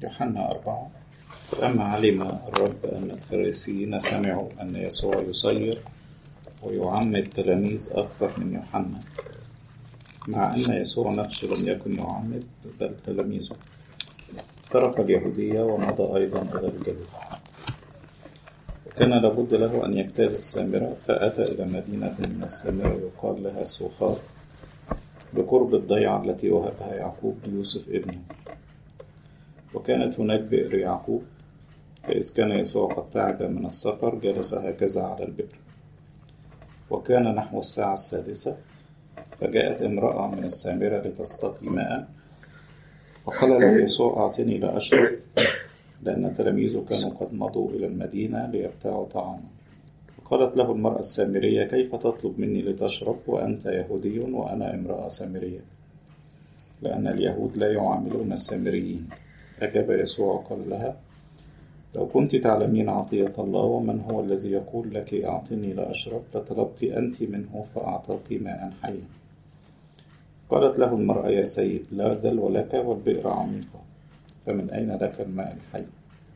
يوحنا أربعة فلما علم الرب أن الفريسيين سمعوا أن يسوع يصير ويعمد تلاميذ أكثر من يوحنا مع أن يسوع نفسه لم يكن يعمد بل تلاميذه ترك اليهودية ومضى أيضا إلى الجليل وكان لابد له أن يجتاز السامرة فأتى إلى مدينة من السامرة يقال لها سوخار بقرب الضيعة التي وهبها يعقوب ليوسف ابنه وكانت هناك بئر يعقوب فإذ كان يسوع قد تعب من السفر جلس هكذا على البئر وكان نحو الساعة السادسة فجاءت امرأة من السامرة لتستقي ماء وقال له يسوع أعطني لأشرب لأن تلاميذه كانوا قد مضوا إلى المدينة ليبتاعوا طعاما قالت له المرأة السامرية كيف تطلب مني لتشرب وأنت يهودي وأنا امرأة سامرية لأن اليهود لا يعاملون السامريين أجاب يسوع وقال لها لو كنت تعلمين عطية الله ومن هو الذي يقول لك أعطني لأشرب لطلبت أنت منه فأعطاك ماء حيا قالت له المرأة يا سيد لا دلو لك والبئر عميقة فمن أين لك الماء الحي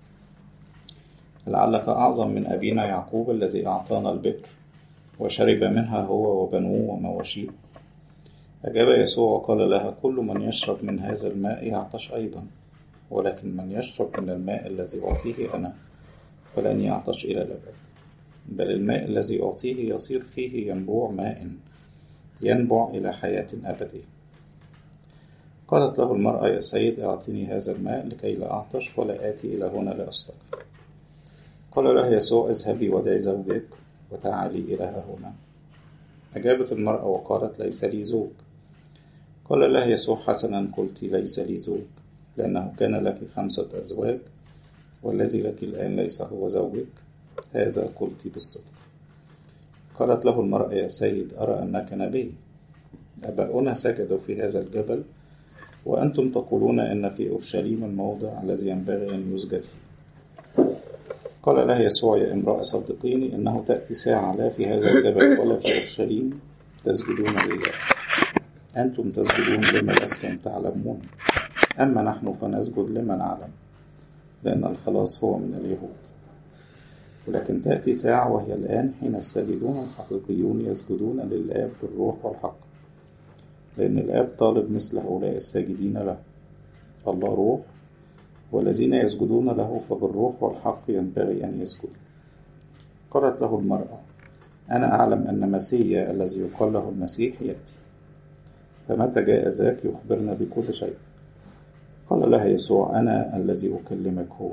لعلك أعظم من أبينا يعقوب الذي أعطانا البئر وشرب منها هو وبنوه ومواشيه أجاب يسوع وقال لها كل من يشرب من هذا الماء يعطش أيضا ولكن من يشرب من الماء الذي أعطيه أنا فلن يعطش إلى الأبد بل الماء الذي أعطيه يصير فيه ينبوع ماء ينبع إلى حياة أبدية قالت له المرأة يا سيد أعطني هذا الماء لكي لا أعطش ولا آتي إلى هنا لأستقي قال لها يسوع اذهبي ودعي زوجك وتعالي إلى هنا أجابت المرأة وقالت ليس لي زوج قال لها يسوع حسنا قلت ليس لي زوج لأنه كان لك خمسة أزواج والذي لك الآن ليس هو زوجك هذا قلت بالصدق قالت له المرأة يا سيد أرى أنك نبي أباؤنا سجدوا في هذا الجبل وأنتم تقولون إن في أورشليم الموضع الذي ينبغي أن يسجد فيه قال لها يسوع يا امرأة صدقيني إنه تأتي ساعة لا في هذا الجبل ولا في أورشليم تسجدون لله أنتم تسجدون لما لستم تعلمون أما نحن فنسجد لما نعلم لأن الخلاص هو من اليهود ولكن تأتي ساعة وهي الآن حين الساجدون الحقيقيون يسجدون للآب بالروح والحق لأن الآب طالب مثل هؤلاء الساجدين له الله روح والذين يسجدون له فبالروح والحق ينبغي أن يسجدوا قالت له المرأة أنا أعلم أن مسيا الذي يقال له المسيح يأتي فمتى جاء ذاك يخبرنا بكل شيء قال لها يسوع أنا الذي أكلمك هو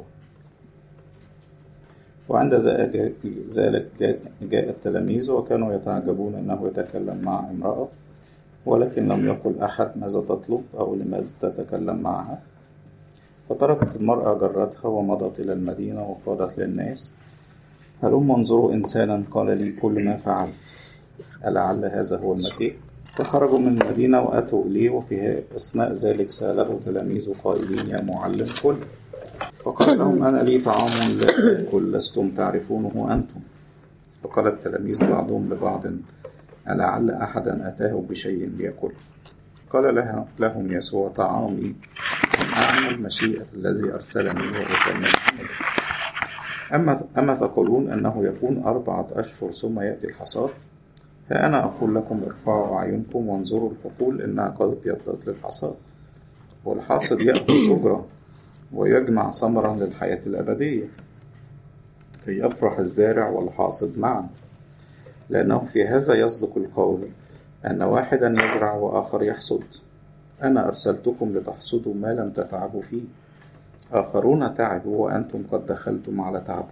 وعند ذلك جاء التلاميذ وكانوا يتعجبون أنه يتكلم مع امرأة ولكن لم يقل أحد ماذا تطلب أو لماذا تتكلم معها فتركت المرأة جرتها ومضت إلى المدينة وقالت للناس هلم انظروا إنسانا قال لي كل ما فعلت ألعل هذا هو المسيح فخرجوا من المدينة وأتوا إليه وفي أثناء ذلك سأله تلاميذه قائلين يا معلم كل فقال لهم أنا لي طعام لا آكل لستم تعرفونه أنتم فقال التلاميذ بعضهم لبعض ألعل أحدا أتاه بشيء ليأكل قال لها لهم يسوع طعامي أن أعمل مشيئة الذي أرسلني وأتمم أما أما تقولون أنه يكون أربعة أشهر ثم يأتي الحصاد فأنا أقول لكم ارفعوا أعينكم وانظروا الحقول إنها قد ابيضت للحصاد والحاصد يأخذ أجرة ويجمع ثمرا للحياة الأبدية كي يفرح الزارع والحاصد معا لأنه في هذا يصدق القول أن واحدا يزرع وآخر يحصد أنا أرسلتكم لتحصدوا ما لم تتعبوا فيه آخرون تعبوا وأنتم قد دخلتم على تعب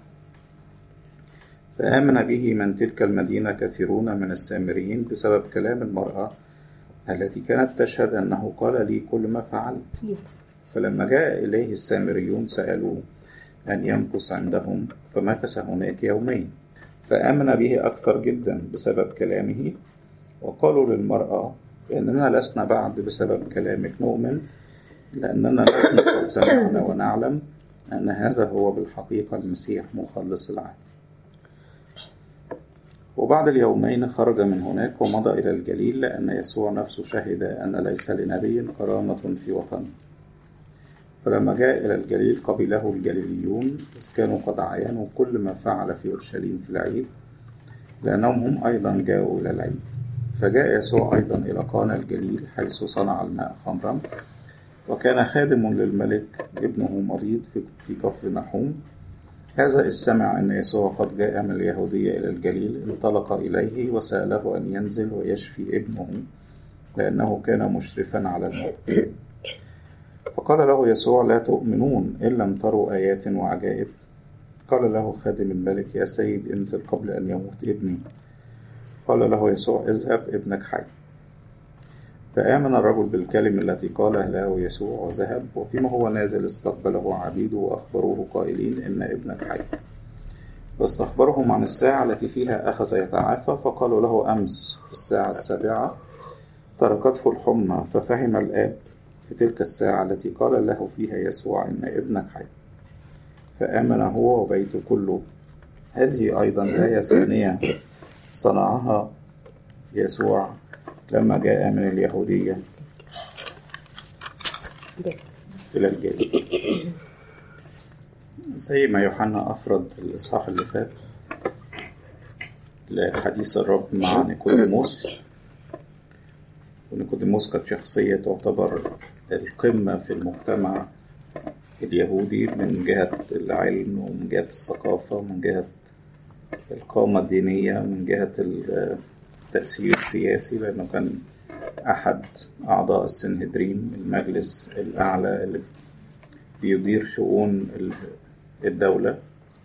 فآمن به من تلك المدينة كثيرون من السامريين بسبب كلام المرأة التي كانت تشهد أنه قال لي كل ما فعلت فلما جاء إليه السامريون سألوه أن يمكث عندهم فمكث هناك يومين فآمن به أكثر جدا بسبب كلامه وقالوا للمرأة إننا لسنا بعد بسبب كلامك نؤمن لأننا نحن قد سمعنا ونعلم أن هذا هو بالحقيقة المسيح مخلص العالم وبعد اليومين خرج من هناك ومضى إلى الجليل لأن يسوع نفسه شهد أن ليس لنبي كرامة في وطنه فلما جاء إلى الجليل قبله الجليليون إذ كانوا قد عاينوا كل ما فعل في أورشليم في العيد لأنهم هم أيضا جاءوا إلى العيد فجاء يسوع أيضا إلى قانا الجليل حيث صنع الماء خمرا وكان خادم للملك ابنه مريض في كفر نحوم هذا إذ سمع أن يسوع قد جاء من اليهودية إلى الجليل انطلق إليه وسأله أن ينزل ويشفي ابنه لأنه كان مشرفا على الموت فقال له يسوع لا تؤمنون إن لم تروا آيات وعجائب قال له خادم الملك يا سيد انزل قبل أن يموت ابني قال له يسوع اذهب ابنك حي فآمن الرجل بالكلمة التي قالها له يسوع وذهب وفيما هو نازل استقبله عبيده وأخبروه قائلين إن ابنك حي واستخبرهم عن الساعة التي فيها أخذ يتعافى فقالوا له أمس في الساعة السابعة تركته الحمى ففهم الآب في تلك الساعة التي قال له فيها يسوع إن ابنك حي فآمن هو وبيته كله هذه أيضا آية ثانية صنعها يسوع لما جاء من اليهودية إلى الجليل زي ما يوحنا أفرد الإصحاح اللي فات لحديث الرب مع نيكوديموس ونيكوديموس كانت شخصية تعتبر القمة في المجتمع اليهودي من جهة العلم ومن جهة الثقافة ومن جهة القامة الدينية ومن جهة التأثير السياسي لأنه كان أحد أعضاء السنهدرين المجلس الأعلى اللي بيدير شؤون الدولة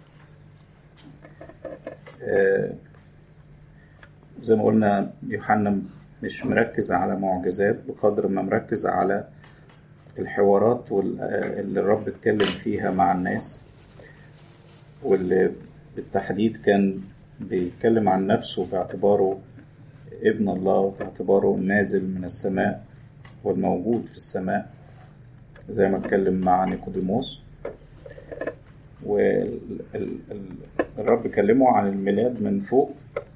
زي ما قلنا يوحنا مش مركز على معجزات بقدر ما مركز على الحوارات اللي الرب اتكلم فيها مع الناس واللي بالتحديد كان بيتكلم عن نفسه باعتباره ابن الله باعتباره النازل من السماء والموجود في السماء زي ما اتكلم مع نيكوديموس والرب كلمه عن الميلاد من فوق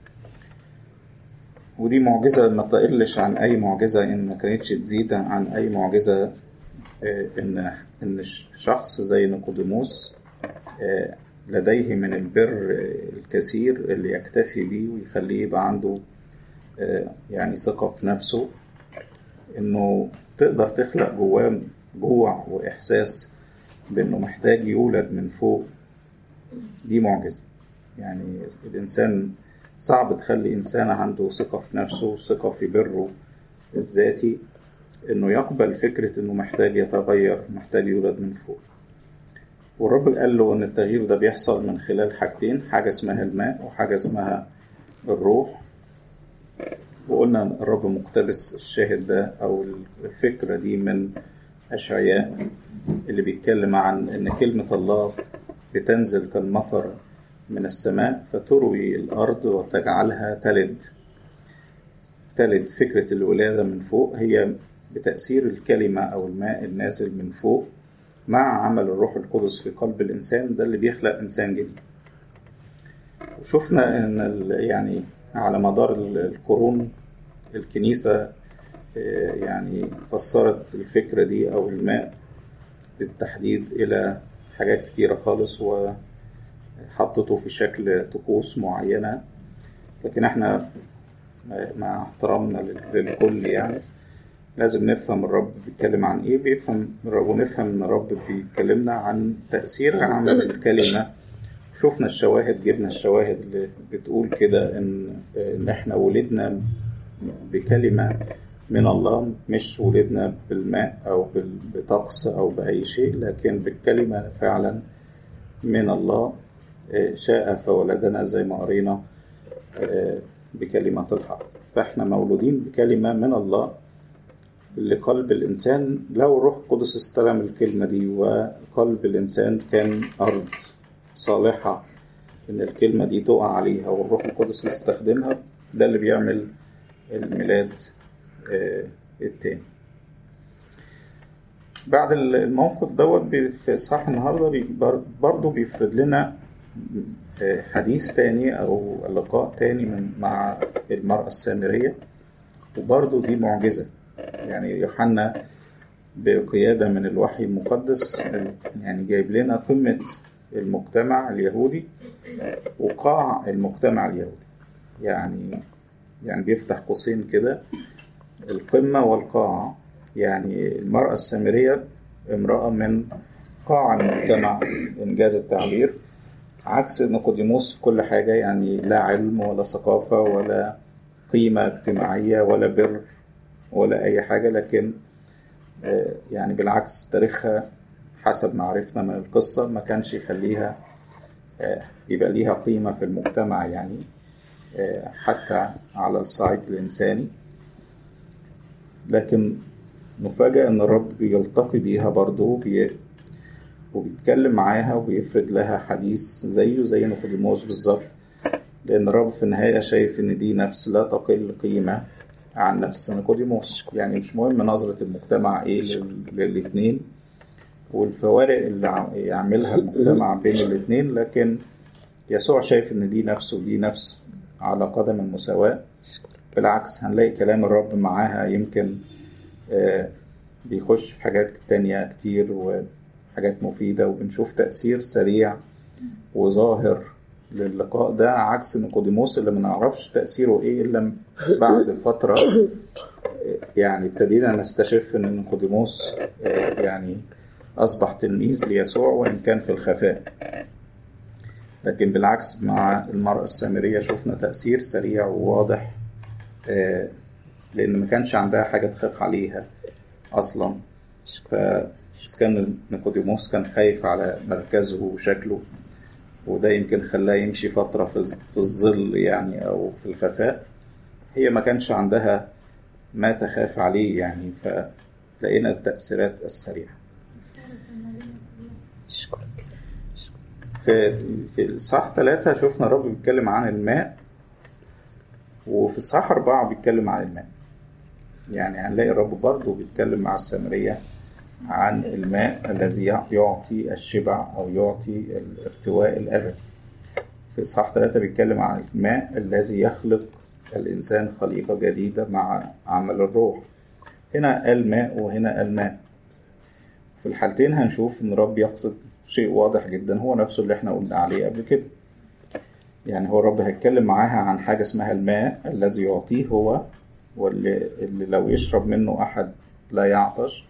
ودي معجزة ما تقلش عن أي معجزة إن ما كانتش تزيد عن أي معجزة إن إن شخص زي نيقوديموس لديه من البر الكثير اللي يكتفي بيه ويخليه يبقى عنده يعني ثقة في نفسه إنه تقدر تخلق جواه جوع وإحساس بإنه محتاج يولد من فوق دي معجزة يعني الإنسان صعب تخلي إنسان عنده ثقة في نفسه ثقة في بره الذاتي إنه يقبل فكرة إنه محتاج يتغير محتاج يولد من فوق والرب قال له إن التغيير ده بيحصل من خلال حاجتين حاجة اسمها الماء وحاجة اسمها الروح وقلنا الرب مقتبس الشاهد ده أو الفكرة دي من أشعياء اللي بيتكلم عن إن كلمة الله بتنزل كالمطر من السماء فتروي الأرض وتجعلها تلد تلد فكرة الولادة من فوق هي بتأثير الكلمة أو الماء النازل من فوق مع عمل الروح القدس في قلب الإنسان ده اللي بيخلق إنسان جديد وشفنا إن يعني على مدار القرون الكنيسة يعني فسرت الفكرة دي أو الماء بالتحديد إلى حاجات كتيرة خالص وحطته في شكل طقوس معينة لكن احنا مع احترامنا للكل يعني لازم نفهم الرب بيتكلم عن ايه بيفهم ونفهم ان الرب بيكلمنا عن تأثير عمل الكلمة شفنا الشواهد جبنا الشواهد اللي بتقول كده ان ان احنا ولدنا بكلمة من الله مش ولدنا بالماء او بطقس او باي شيء لكن بالكلمة فعلا من الله شاء فولدنا زي ما قرينا بكلمة الحق فاحنا مولودين بكلمة من الله لقلب الإنسان لو الروح القدس استلم الكلمة دي وقلب الإنسان كان أرض صالحة إن الكلمة دي تقع عليها والروح القدس يستخدمها ده اللي بيعمل الميلاد التاني بعد الموقف دوت في صح النهارده برضه بيفرد لنا حديث تاني أو لقاء تاني من مع المرأة السامرية وبرضه دي معجزة يعني يوحنا بقيادة من الوحي المقدس يعني جايب لنا قمة المجتمع اليهودي وقاع المجتمع اليهودي يعني يعني بيفتح قوسين كده القمة والقاع يعني المرأة السامرية امرأة من قاع المجتمع إنجاز التعبير عكس نيقوديموس في كل حاجة يعني لا علم ولا ثقافة ولا قيمة اجتماعية ولا بر ولا أي حاجة لكن يعني بالعكس تاريخها حسب ما عرفنا من القصة ما كانش يخليها يبقى ليها قيمة في المجتمع يعني حتى على الصعيد الإنساني لكن نفاجأ إن الرب بيلتقي بيها برضه وبيتكلم معاها وبيفرد لها حديث زيه زي نيقوديموس بالظبط لأن الرب في النهاية شايف إن دي نفس لا تقل قيمة عن نفس نيقوديموس يعني مش مهم نظرة المجتمع إيه للاتنين والفوارق اللي يعملها المجتمع بين الاتنين لكن يسوع شايف إن دي نفس ودي نفس على قدم المساواة بالعكس هنلاقي كلام الرب معاها يمكن بيخش في حاجات تانية كتير وحاجات مفيدة وبنشوف تأثير سريع وظاهر للقاء ده عكس نيقوديموس اللي ما نعرفش تأثيره ايه إلا بعد فترة يعني ابتدينا نستشف ان نيقوديموس يعني أصبح تلميذ ليسوع وإن كان في الخفاء لكن بالعكس مع المرأة السامرية شفنا تأثير سريع وواضح لأن ما كانش عندها حاجة تخاف عليها أصلا فكان نيقوديموس كان خايف على مركزه وشكله وده يمكن خلاه يمشي فترة في الظل يعني أو في الخفاء هي ما كانش عندها ما تخاف عليه يعني فلقينا التأثيرات السريعة في في الإصحاح ثلاثة شفنا الرب بيتكلم عن الماء وفي الإصحاح أربعة بيتكلم عن الماء يعني هنلاقي الرب برضه بيتكلم مع السامرية عن الماء الذي يعطي الشبع أو يعطي الارتواء الأبدي في إصحاح ثلاثة بيتكلم عن الماء الذي يخلق الإنسان خليقة جديدة مع عمل الروح هنا قال ماء وهنا قال ماء في الحالتين هنشوف إن الرب يقصد شيء واضح جدا هو نفسه اللي احنا قلنا عليه قبل كده يعني هو الرب هيتكلم معاها عن حاجة اسمها الماء الذي يعطيه هو واللي اللي لو يشرب منه أحد لا يعطش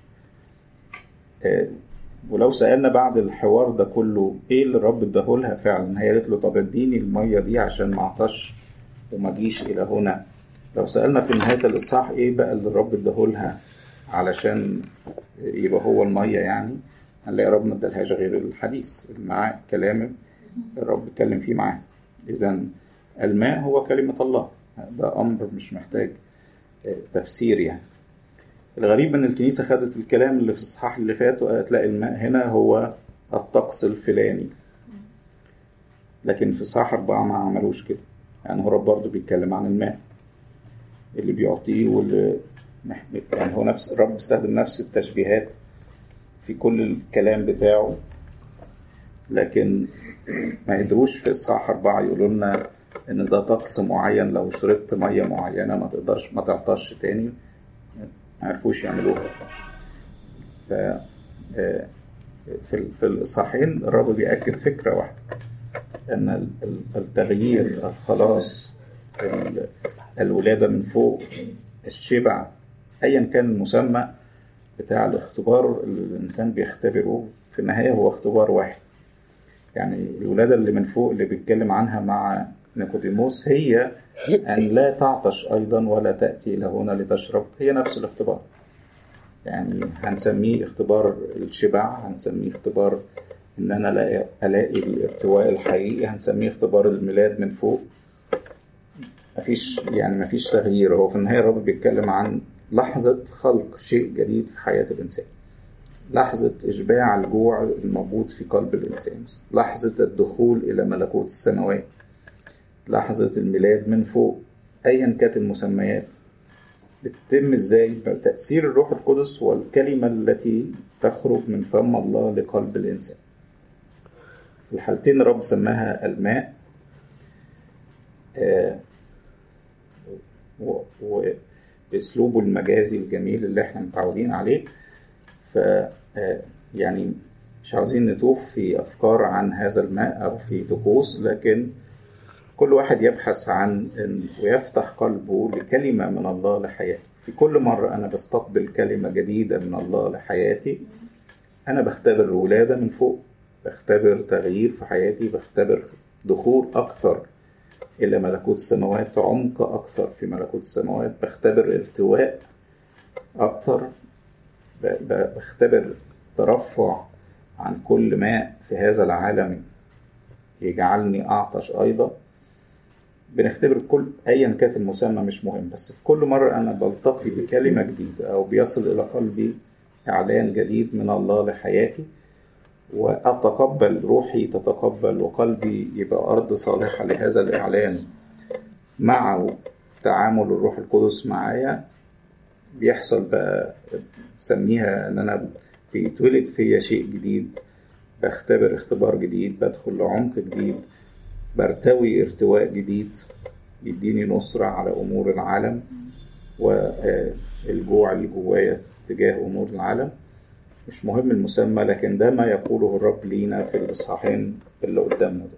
ولو سألنا بعد الحوار ده كله ايه اللي الرب اداهولها فعلا هي قالت له طب اديني المية دي عشان ما اعطش وما اجيش الى هنا لو سألنا في نهاية الإصحاح ايه بقى اللي الرب اداهولها علشان يبقى هو المية يعني هنلاقي الرب ما ادالهاش غير الحديث معاه كلام الرب اتكلم فيه معاه إذا الماء هو كلمة الله ده أمر مش محتاج تفسير يعني الغريب ان الكنيسة خدت الكلام اللي في الصحاح اللي فات وقالت لا الماء هنا هو الطقس الفلاني لكن في صح أربعة ما عملوش كده يعني هو رب برضه بيتكلم عن الماء اللي بيعطيه واللي يعني هو نفس الرب استخدم نفس التشبيهات في كل الكلام بتاعه لكن ما قدروش في إصحاح أربعة يقولوا لنا إن ده طقس معين لو شربت مية معينة ما تقدرش ما تعطش تاني ما عرفوش يعملوها ف في في الإصحاحين الرب بيأكد فكرة واحدة أن التغيير الخلاص الولادة من فوق الشبع أيا كان المسمى بتاع الاختبار اللي الإنسان بيختبره في النهاية هو اختبار واحد يعني الولادة اللي من فوق اللي بيتكلم عنها مع نيقوديموس هي أن لا تعطش أيضا ولا تأتي إلى هنا لتشرب هي نفس الاختبار يعني هنسميه اختبار الشبع هنسميه اختبار ان انا الاقي الاقي الارتواء الحقيقي هنسميه اختبار الميلاد من فوق مفيش يعني مفيش تغيير هو في النهايه الرب بيتكلم عن لحظه خلق شيء جديد في حياه الانسان لحظة إشباع الجوع الموجود في قلب الإنسان لحظة الدخول إلى ملكوت السماوات لحظة الميلاد من فوق أيا كانت المسميات بتتم ازاي بتأثير الروح القدس والكلمة التي تخرج من فم الله لقلب الإنسان في الحالتين الرب سماها الماء آه وبأسلوبه المجازي الجميل اللي احنا متعودين عليه ف يعني مش عاوزين نتوه في أفكار عن هذا الماء أو في طقوس لكن كل واحد يبحث عن ويفتح قلبه لكلمة من الله لحياته في كل مرة أنا بستقبل كلمة جديدة من الله لحياتي أنا بختبر ولادة من فوق بختبر تغيير في حياتي بختبر دخول أكثر إلى ملكوت السماوات عمق أكثر في ملكوت السماوات بختبر ارتواء أكثر بختبر ترفع عن كل ماء في هذا العالم يجعلني أعطش أيضا بنختبر كل أيا كانت المسمى مش مهم بس في كل مرة أنا بلتقي بكلمة جديدة أو بيصل إلى قلبي إعلان جديد من الله لحياتي وأتقبل روحي تتقبل وقلبي يبقى أرض صالحة لهذا الإعلان مع تعامل الروح القدس معايا بيحصل بقى بسميها إن أنا بيتولد فيا شيء جديد بختبر اختبار جديد بدخل لعمق جديد برتوي ارتواء جديد يديني نصرة على أمور العالم والجوع اللي جوايا تجاه أمور العالم مش مهم المسمى لكن ده ما يقوله الرب لينا في الإصحاحين اللي قدامنا دول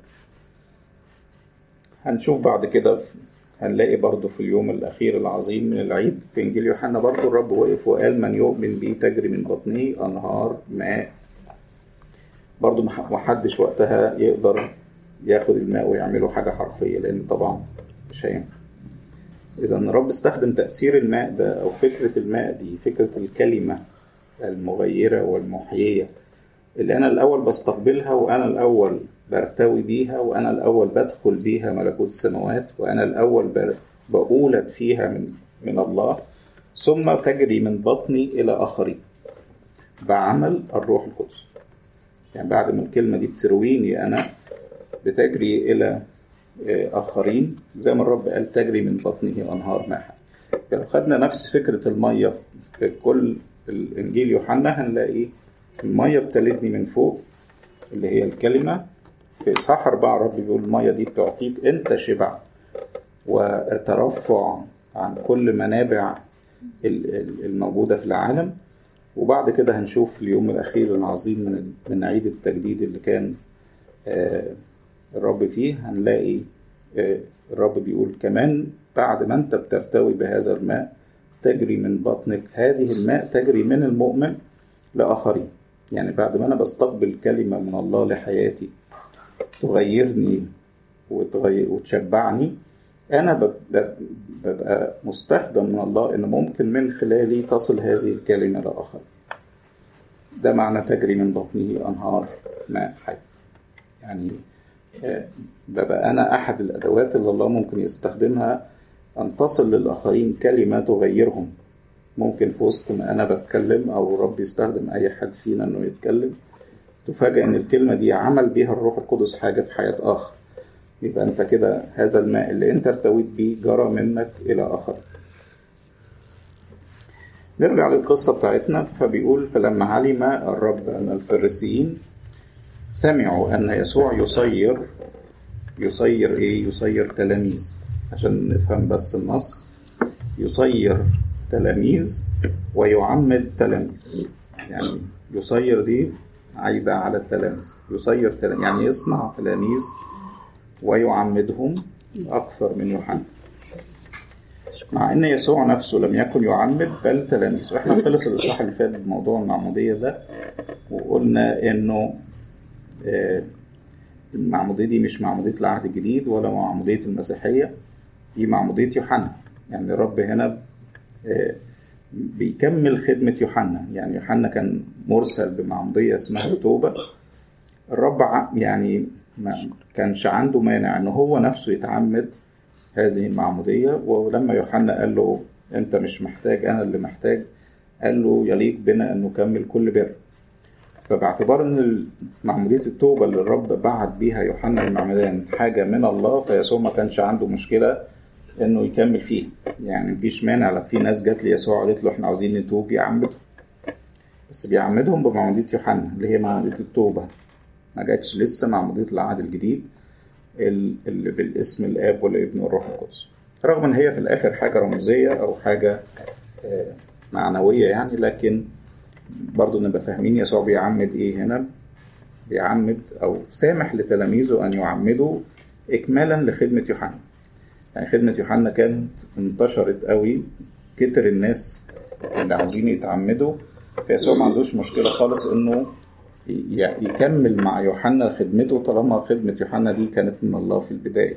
هنشوف بعد كده هنلاقي برضو في اليوم الأخير العظيم من العيد في إنجيل يوحنا برضو الرب وقف وقال من يؤمن بي تجري من بطنه أنهار ماء برضو محدش وقتها يقدر ياخد الماء ويعمله حاجة حرفية لأن طبعا مش هينفع إذا الرب استخدم تأثير الماء ده أو فكرة الماء دي فكرة الكلمة المغيرة والمحيية اللي أنا الأول بستقبلها وأنا الأول برتوي بيها وأنا الأول بدخل بيها ملكوت السماوات وأنا الأول بأولد فيها من من الله ثم تجري من بطني إلى آخرين بعمل الروح القدس يعني بعد ما الكلمة دي بترويني أنا بتجري إلى آخرين زي ما الرب قال تجري من بطنه أنهار ماء لو خدنا نفس فكرة المية في كل الإنجيل يوحنا هنلاقي المية بتلدني من فوق اللي هي الكلمة في إصحاح أربعة الرب بيقول المية دي بتعطيك أنت شبع وترفع عن كل منابع الموجودة في العالم وبعد كده هنشوف اليوم الأخير العظيم من من عيد التجديد اللي كان الرب فيه هنلاقي الرب بيقول كمان بعد ما أنت بترتوي بهذا الماء تجري من بطنك هذه الماء تجري من المؤمن لآخرين يعني بعد ما أنا بستقبل كلمة من الله لحياتي تغيرني وتغير وتشبعني أنا ببقى مستخدم من الله إن ممكن من خلالي تصل هذه الكلمة لآخر ده معنى تجري من بطنه أنهار ماء حي يعني ببقى أنا أحد الأدوات اللي الله ممكن يستخدمها أن تصل للآخرين كلمة تغيرهم ممكن في وسط ما أنا بتكلم أو رب يستخدم أي حد فينا إنه يتكلم تفاجأ إن الكلمة دي عمل بيها الروح القدس حاجة في حياة آخر يبقى أنت كده هذا الماء اللي أنت ارتويت بيه جرى منك إلى آخر نرجع للقصة بتاعتنا فبيقول فلما علم الرب أن الفريسيين سمعوا أن يسوع يصير يصير إيه؟ يصير تلاميذ عشان نفهم بس النص يصير تلاميذ ويعمد تلاميذ يعني يصير دي عايدة على التلاميذ يصير تلاميذ يعني يصنع تلاميذ ويعمدهم أكثر من يوحنا مع ان يسوع نفسه لم يكن يعمد بل تلاميذ واحنا خلص الاصحاح اللي فات بموضوع المعموديه ده وقلنا انه المعموديه دي مش معموديه العهد الجديد ولا معموديه المسيحيه دي معموديه يوحنا يعني الرب هنا بيكمل خدمه يوحنا يعني يوحنا كان مرسل بمعموديه اسمها التوبه الرب يعني ما كانش عنده مانع ان هو نفسه يتعمد هذه المعمودية ولما يوحنا قال له أنت مش محتاج أنا اللي محتاج قال له يليق بنا أن نكمل كل بر فباعتبار أن معمودية التوبة اللي الرب بعت بيها يوحنا المعمدان حاجة من الله فيسوع ما كانش عنده مشكلة انه يكمل فيها يعني مفيش مانع لو في ناس جات ليسوع قالت له احنا عاوزين نتوب يعمدهم بس بيعمدهم بمعمودية يوحنا اللي هي معمودية التوبة ما جاتش لسه معمودية العهد الجديد اللي بالاسم الاب والابن والروح القدس رغم ان هي في الاخر حاجه رمزيه او حاجه معنويه يعني لكن برضو نبقى فاهمين يسوع بيعمد ايه هنا بيعمد او سامح لتلاميذه ان يعمدوا اكمالا لخدمه يوحنا يعني خدمه يوحنا كانت انتشرت قوي كتر الناس اللي عاوزين يتعمدوا فيسوع ما عندوش مشكله خالص انه يكمل مع يوحنا خدمته طالما خدمه يوحنا دي كانت من الله في البدايه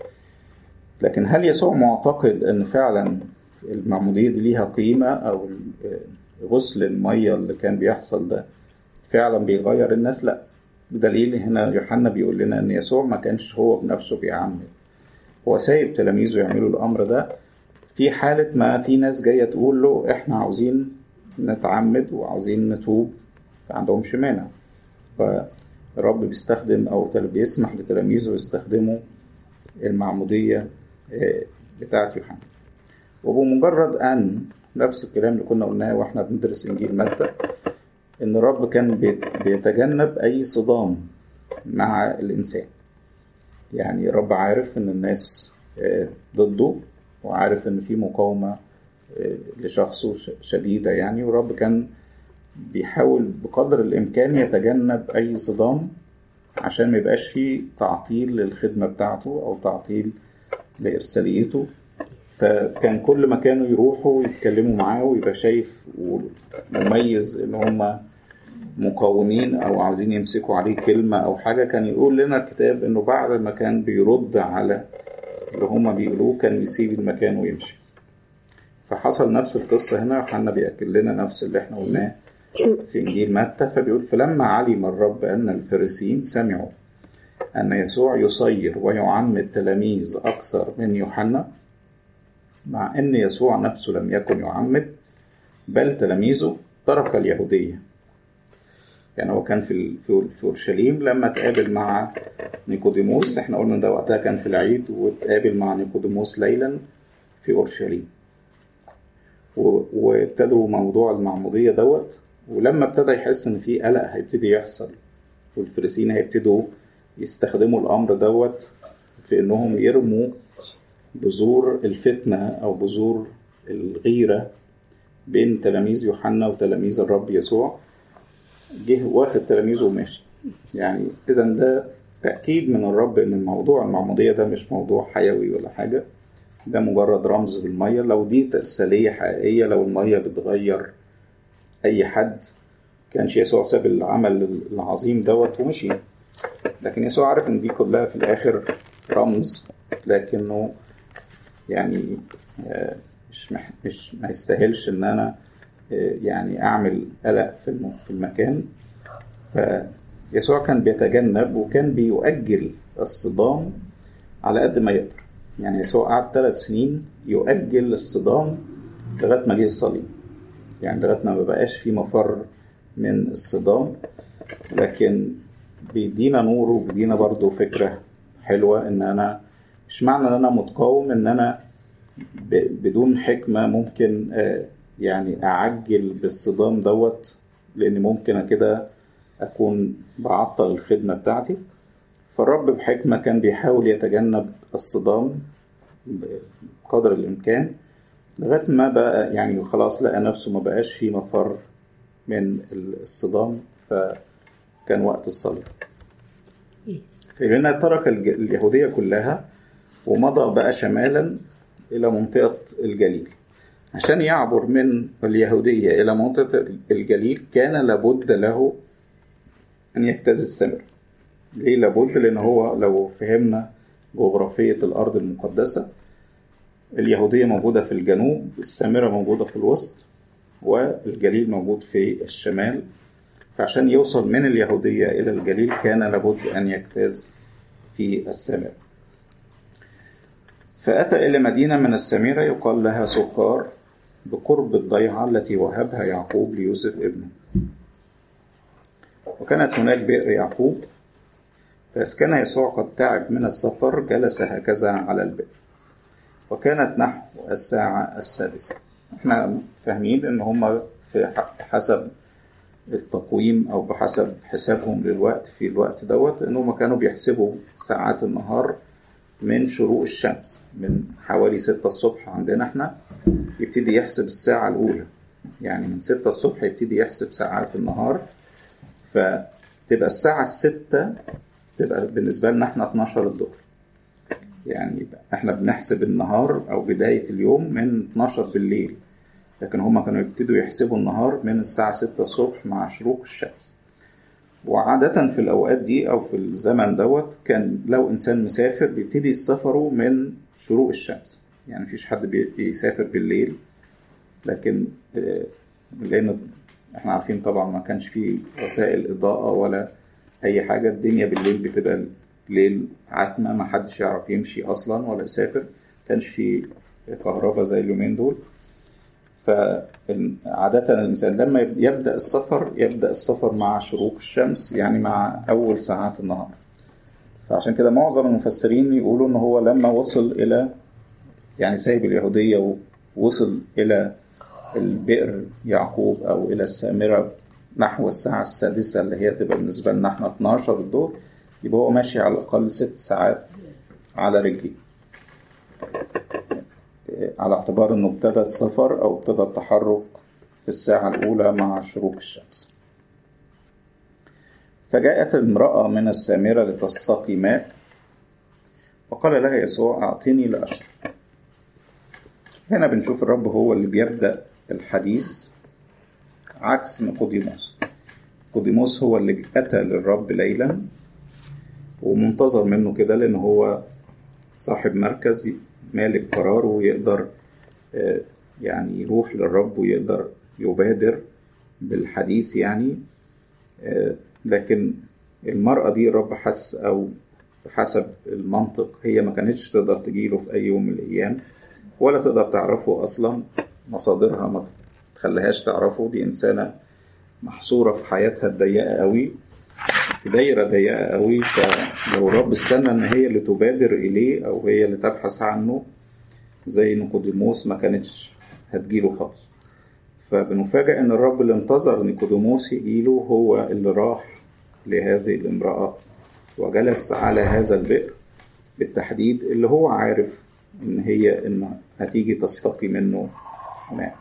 لكن هل يسوع معتقد ان فعلا المعموديه دي ليها قيمه او غسل الميه اللي كان بيحصل ده فعلا بيغير الناس لا بدليل هنا يوحنا بيقول لنا ان يسوع ما كانش هو بنفسه بيعمد هو سايب تلاميذه يعملوا الامر ده في حالة ما في ناس جاية تقول له احنا عاوزين نتعمد وعاوزين نتوب ما عندهمش مانع فالرب بيستخدم او بيسمح لتلاميذه يستخدموا المعمودية بتاعة يوحنا وبمجرد ان نفس الكلام اللي كنا قلناه واحنا بندرس انجيل متى ان الرب كان بيتجنب اي صدام مع الانسان يعني الرب عارف ان الناس ضده وعارف ان في مقاومه لشخصه شديده يعني والرب كان بيحاول بقدر الامكان يتجنب اي صدام عشان ما يبقاش فيه تعطيل للخدمه بتاعته او تعطيل لارساليته فكان كل ما كانوا يروحوا يتكلموا معاه ويبقى شايف ومميز ان هم مقاومين او عاوزين يمسكوا عليه كلمه او حاجه كان يقول لنا الكتاب انه بعد ما كان بيرد على اللي هما بيقولوه كان يسيب المكان ويمشي فحصل نفس القصة هنا يوحنا بيأكد لنا نفس اللي احنا قلناه في إنجيل متى فبيقول فلما علم الرب أن الفريسيين سمعوا أن يسوع يصير ويعمد تلاميذ أكثر من يوحنا مع أن يسوع نفسه لم يكن يعمد بل تلاميذه ترك اليهودية يعني هو كان في في اورشليم لما تقابل مع نيقوديموس احنا قلنا ده وقتها كان في العيد وتقابل مع نيقوديموس ليلا في اورشليم وابتدوا موضوع المعموديه دوت ولما ابتدى يحس ان في قلق هيبتدي يحصل والفريسيين هيبتدوا يستخدموا الامر دوت في انهم يرموا بذور الفتنه او بذور الغيره بين تلاميذ يوحنا وتلاميذ الرب يسوع جه واخد تلاميذه وماشي يعني اذا ده تاكيد من الرب ان الموضوع المعموديه ده مش موضوع حيوي ولا حاجه ده مجرد رمز بالميه لو دي ترساليه حقيقيه لو الميه بتغير اي حد كانش يسوع ساب العمل العظيم دوت ومشي لكن يسوع عارف ان دي كلها في الاخر رمز لكنه يعني مش مح مش ما يستاهلش ان انا يعني اعمل قلق في في المكان فيسوع كان بيتجنب وكان بيؤجل الصدام على قد ما يقدر يعني يسوع قعد ثلاث سنين يؤجل الصدام لغايه ما جه الصليب يعني لغايه ما بقاش في مفر من الصدام لكن بيدينا نور وبيدينا برضو فكره حلوه ان انا مش معنى ان انا متقاوم ان انا بدون حكمه ممكن يعني اعجل بالصدام دوت لان ممكن كده اكون بعطل الخدمه بتاعتي فالرب بحكمه كان بيحاول يتجنب الصدام بقدر الامكان لغايه ما بقى يعني خلاص لقى نفسه ما بقاش في مفر من الصدام فكان وقت الصليب فهنا ترك اليهوديه كلها ومضى بقى شمالا الى منطقه الجليل عشان يعبر من اليهودية إلى منطقة الجليل كان لابد له أن يجتاز السمر ليه لابد لأن هو لو فهمنا جغرافية الأرض المقدسة اليهودية موجودة في الجنوب السامرة موجودة في الوسط والجليل موجود في الشمال فعشان يوصل من اليهودية إلى الجليل كان لابد أن يجتاز في السامرة فأتى إلى مدينة من السامرة يقال لها سخار بقرب الضيعة التي وهبها يعقوب ليوسف ابنه وكانت هناك بئر يعقوب فإذ كان يسوع قد تعب من السفر جلس هكذا على البئر وكانت نحو الساعة السادسة احنا فاهمين ان هم في حسب التقويم او بحسب حسابهم للوقت في الوقت دوت ان هم كانوا بيحسبوا ساعات النهار من شروق الشمس من حوالي ستة الصبح عندنا احنا يبتدي يحسب الساعة الأولى يعني من ستة الصبح يبتدي يحسب ساعات النهار فتبقى الساعة الستة تبقى بالنسبة لنا احنا 12 الظهر يعني احنا بنحسب النهار او بداية اليوم من 12 بالليل لكن هما كانوا يبتدوا يحسبوا النهار من الساعة 6 الصبح مع شروق الشمس وعادة في الأوقات دي أو في الزمن دوت كان لو إنسان مسافر بيبتدي سفره من شروق الشمس يعني مفيش حد بيسافر بالليل لكن لأن احنا عارفين طبعا ما كانش فيه وسائل إضاءة ولا أي حاجة الدنيا بالليل بتبقى ليل عتمة ما حدش يعرف يمشي أصلا ولا يسافر كانش فيه كهرباء زي اليومين دول فعادة الإنسان لما يبدأ السفر يبدأ السفر مع شروق الشمس يعني مع أول ساعات النهار فعشان كده معظم المفسرين يقولوا إن هو لما وصل إلى يعني سايب اليهودية ووصل إلى البئر يعقوب أو إلى السامرة نحو الساعة السادسة اللي هي تبقى بالنسبة لنا احنا 12 الظهر يبقى هو ماشي على الأقل ست ساعات على رجليه على اعتبار انه ابتدى السفر او ابتدى التحرك في الساعة الأولى مع شروق الشمس فجاءت امرأة من السامرة لتستقي ماء وقال لها يسوع أعطني لأشرب هنا بنشوف الرب هو اللي بيبدأ الحديث عكس نيقوديموس نيقوديموس هو اللي أتى للرب ليلا ومنتظر منه كده لأن هو صاحب مركز مالك قراره ويقدر يعني يروح للرب ويقدر يبادر بالحديث يعني لكن المرأة دي الرب حس أو حسب المنطق هي ما كانتش تقدر تجيله في أي يوم من الأيام ولا تقدر تعرفه أصلا مصادرها ما تخليهاش تعرفه دي إنسانة محصورة في حياتها الضيقة قوي في دايرة ضيقة قوي فلو الرب استنى إن هي اللي تبادر إليه أو هي اللي تبحث عنه زي نيقوديموس ما كانتش هتجيله خالص فبنفاجأ إن الرب اللي انتظر نيقوديموس يجيله هو اللي راح لهذه الامرأة وجلس على هذا البئر بالتحديد اللي هو عارف إن هي إن هتيجي تستقي منه ماء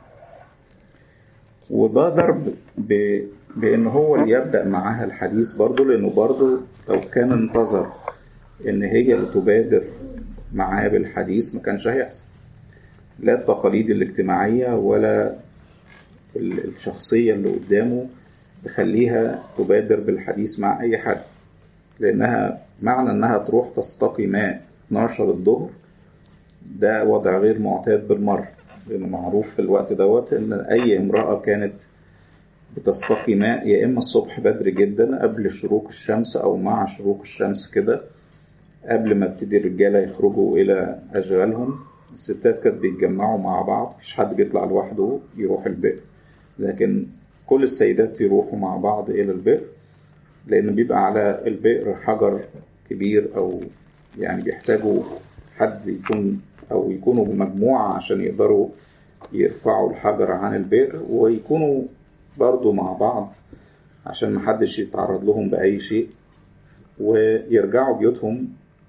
وبادر ب... بان هو اللي يبدا معاها الحديث برضه لانه برضه لو كان انتظر ان هي اللي تبادر معاه بالحديث ما كانش هيحصل لا التقاليد الاجتماعيه ولا الشخصيه اللي قدامه تخليها تبادر بالحديث مع اي حد لانها معنى انها تروح تستقي ماء 12 الظهر ده وضع غير معتاد بالمره لانه معروف في الوقت دوت ان اي امراه كانت بتستقي ماء يا اما الصبح بدري جدا قبل شروق الشمس او مع شروق الشمس كده قبل ما ابتدي الرجاله يخرجوا الى اشغالهم الستات كانت بيتجمعوا مع بعض مفيش حد بيطلع لوحده يروح البئر لكن كل السيدات يروحوا مع بعض الى البئر لان بيبقى على البئر حجر كبير او يعني بيحتاجوا حد يكون او يكونوا بمجموعه عشان يقدروا يرفعوا الحجر عن البئر ويكونوا برضو مع بعض عشان محدش يتعرض لهم بأي شيء ويرجعوا بيوتهم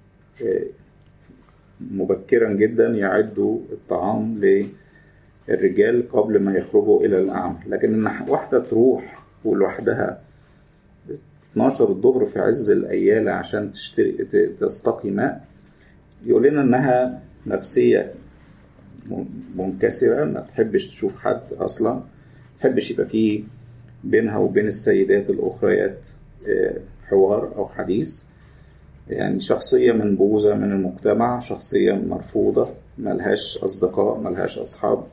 مبكرا جدا يعدوا الطعام للرجال قبل ما يخرجوا إلى الأعمى لكن إن واحدة تروح ولوحدها 12 الظهر في عز الأيالة عشان تشتري تستقي ماء يقول لنا إنها نفسية منكسرة ما تحبش تشوف حد أصلا تحبش يبقى فيه بينها وبين السيدات الأخريات حوار أو حديث يعني شخصية منبوذة من المجتمع شخصية مرفوضة ملهاش أصدقاء ملهاش أصحاب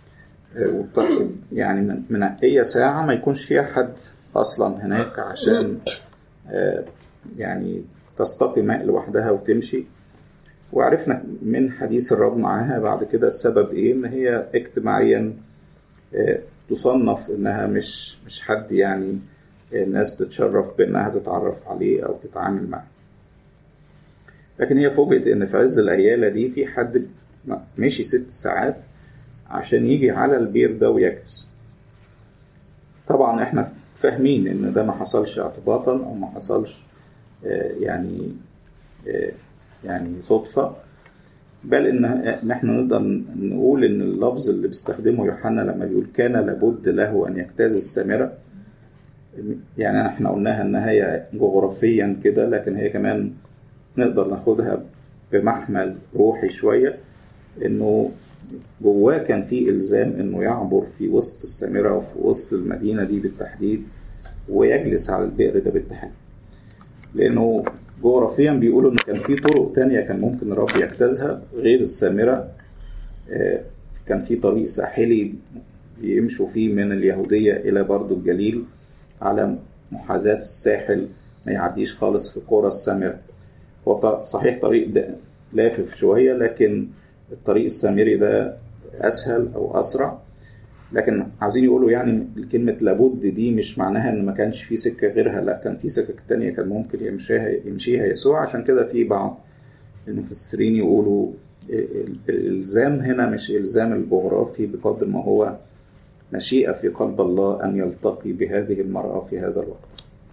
يعني من أي ساعة ما يكونش فيها حد أصلا هناك عشان يعني تستقي ماء لوحدها وتمشي وعرفنا من حديث الرب معاها بعد كده السبب ايه ان هي اجتماعيا تصنف انها مش مش حد يعني الناس تتشرف بانها تتعرف عليه او تتعامل معه لكن هي فوجئت ان في عز الايالة دي في حد مشي ست ساعات عشان يجي على البير ده ويكبس طبعا احنا فاهمين ان ده ما حصلش اعتباطا او ما حصلش يعني يعني صدفة بل ان ان احنا نقدر نقول ان اللفظ اللي بيستخدمه يوحنا لما بيقول كان لابد له ان يجتاز السامره يعني احنا قلناها ان هي جغرافيا كده لكن هي كمان نقدر ناخدها بمحمل روحي شويه انه جواه كان في الزام انه يعبر في وسط السامره وفي وسط المدينه دي بالتحديد ويجلس على البئر ده بالتحديد لانه جغرافيا بيقولوا ان كان في طرق تانية كان ممكن الرب يجتازها غير السامره كان في طريق ساحلي بيمشوا فيه من اليهوديه الى برضو الجليل على محاذاة الساحل ما يعديش خالص في قرى السامره هو صحيح طريق ده لافف شويه لكن الطريق السامري ده اسهل او اسرع لكن عاوزين يقولوا يعني كلمة لابد دي مش معناها ان ما كانش في سكة غيرها لا كان في سكك تانية كان ممكن يمشيها يمشيها يسوع عشان كده في بعض المفسرين يقولوا الالزام هنا مش الزام الجغرافي بقدر ما هو مشيئة في قلب الله ان يلتقي بهذه المرأة في هذا الوقت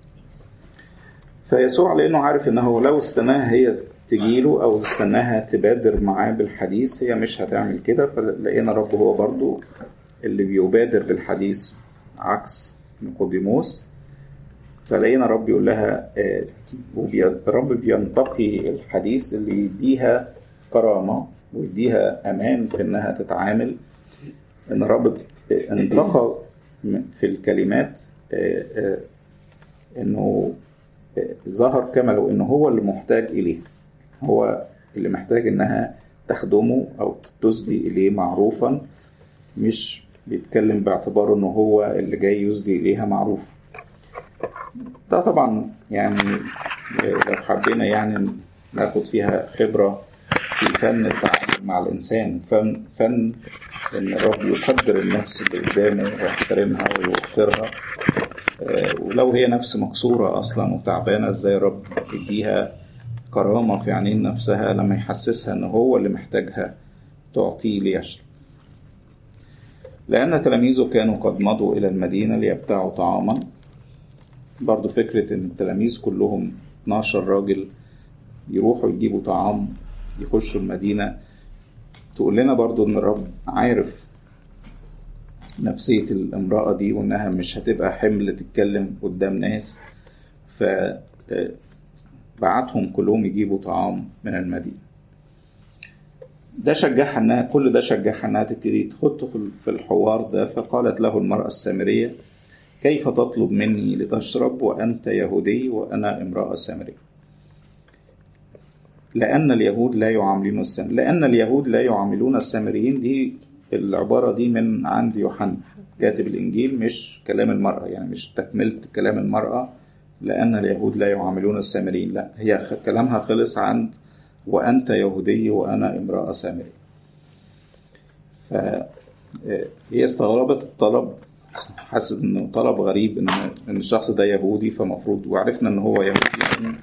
فيسوع لانه عارف انه لو استناها هي تجيله او استناها تبادر معاه بالحديث هي مش هتعمل كده فلقينا رب هو برضو اللي بيبادر بالحديث عكس نيقوديموس فلقينا رب يقول لها الرب بينتقي الحديث اللي يديها كرامة ويديها أمان في إنها تتعامل إن الرب انتقى في الكلمات إنه ظهر كما لو إنه هو اللي محتاج إليه هو اللي محتاج إنها تخدمه أو تسدي إليه معروفا مش بيتكلم باعتباره انه هو اللي جاي يسدي اليها معروف ده طبعا يعني لو حبينا يعني ناخد فيها خبرة في فن التعامل مع الإنسان فن, فن إن الرب يقدر النفس اللي قدامه ويحترمها ويوقرها ولو هي نفس مكسورة أصلا وتعبانة إزاي الرب يديها كرامة في عينين نفسها لما يحسسها إن هو اللي محتاجها تعطيه ليشرب لأن تلاميذه كانوا قد مضوا إلى المدينة ليبتاعوا طعاما برضو فكرة إن التلاميذ كلهم 12 راجل يروحوا يجيبوا طعام يخشوا المدينة تقول لنا برضو إن الرب عارف نفسية الامرأة دي وإنها مش هتبقى حمل تتكلم قدام ناس فبعتهم كلهم يجيبوا طعام من المدينة ده شجعها انها كل ده شجعها انها تبتدي تدخل في الحوار ده فقالت له المرأة السامرية كيف تطلب مني لتشرب وأنت يهودي وأنا امرأة سامرية لأن اليهود لا يعاملون السامر لأن اليهود لا يعاملون السامريين دي العبارة دي من عند يوحنا كاتب الإنجيل مش كلام المرأة يعني مش تكملة كلام المرأة لأن اليهود لا يعاملون السامريين لا هي كلامها خلص عند وأنت يهودي وأنا امرأة سامرية فهي استغربت الطلب حست انه طلب غريب ان ان الشخص ده يهودي فمفروض وعرفنا ان هو يهودي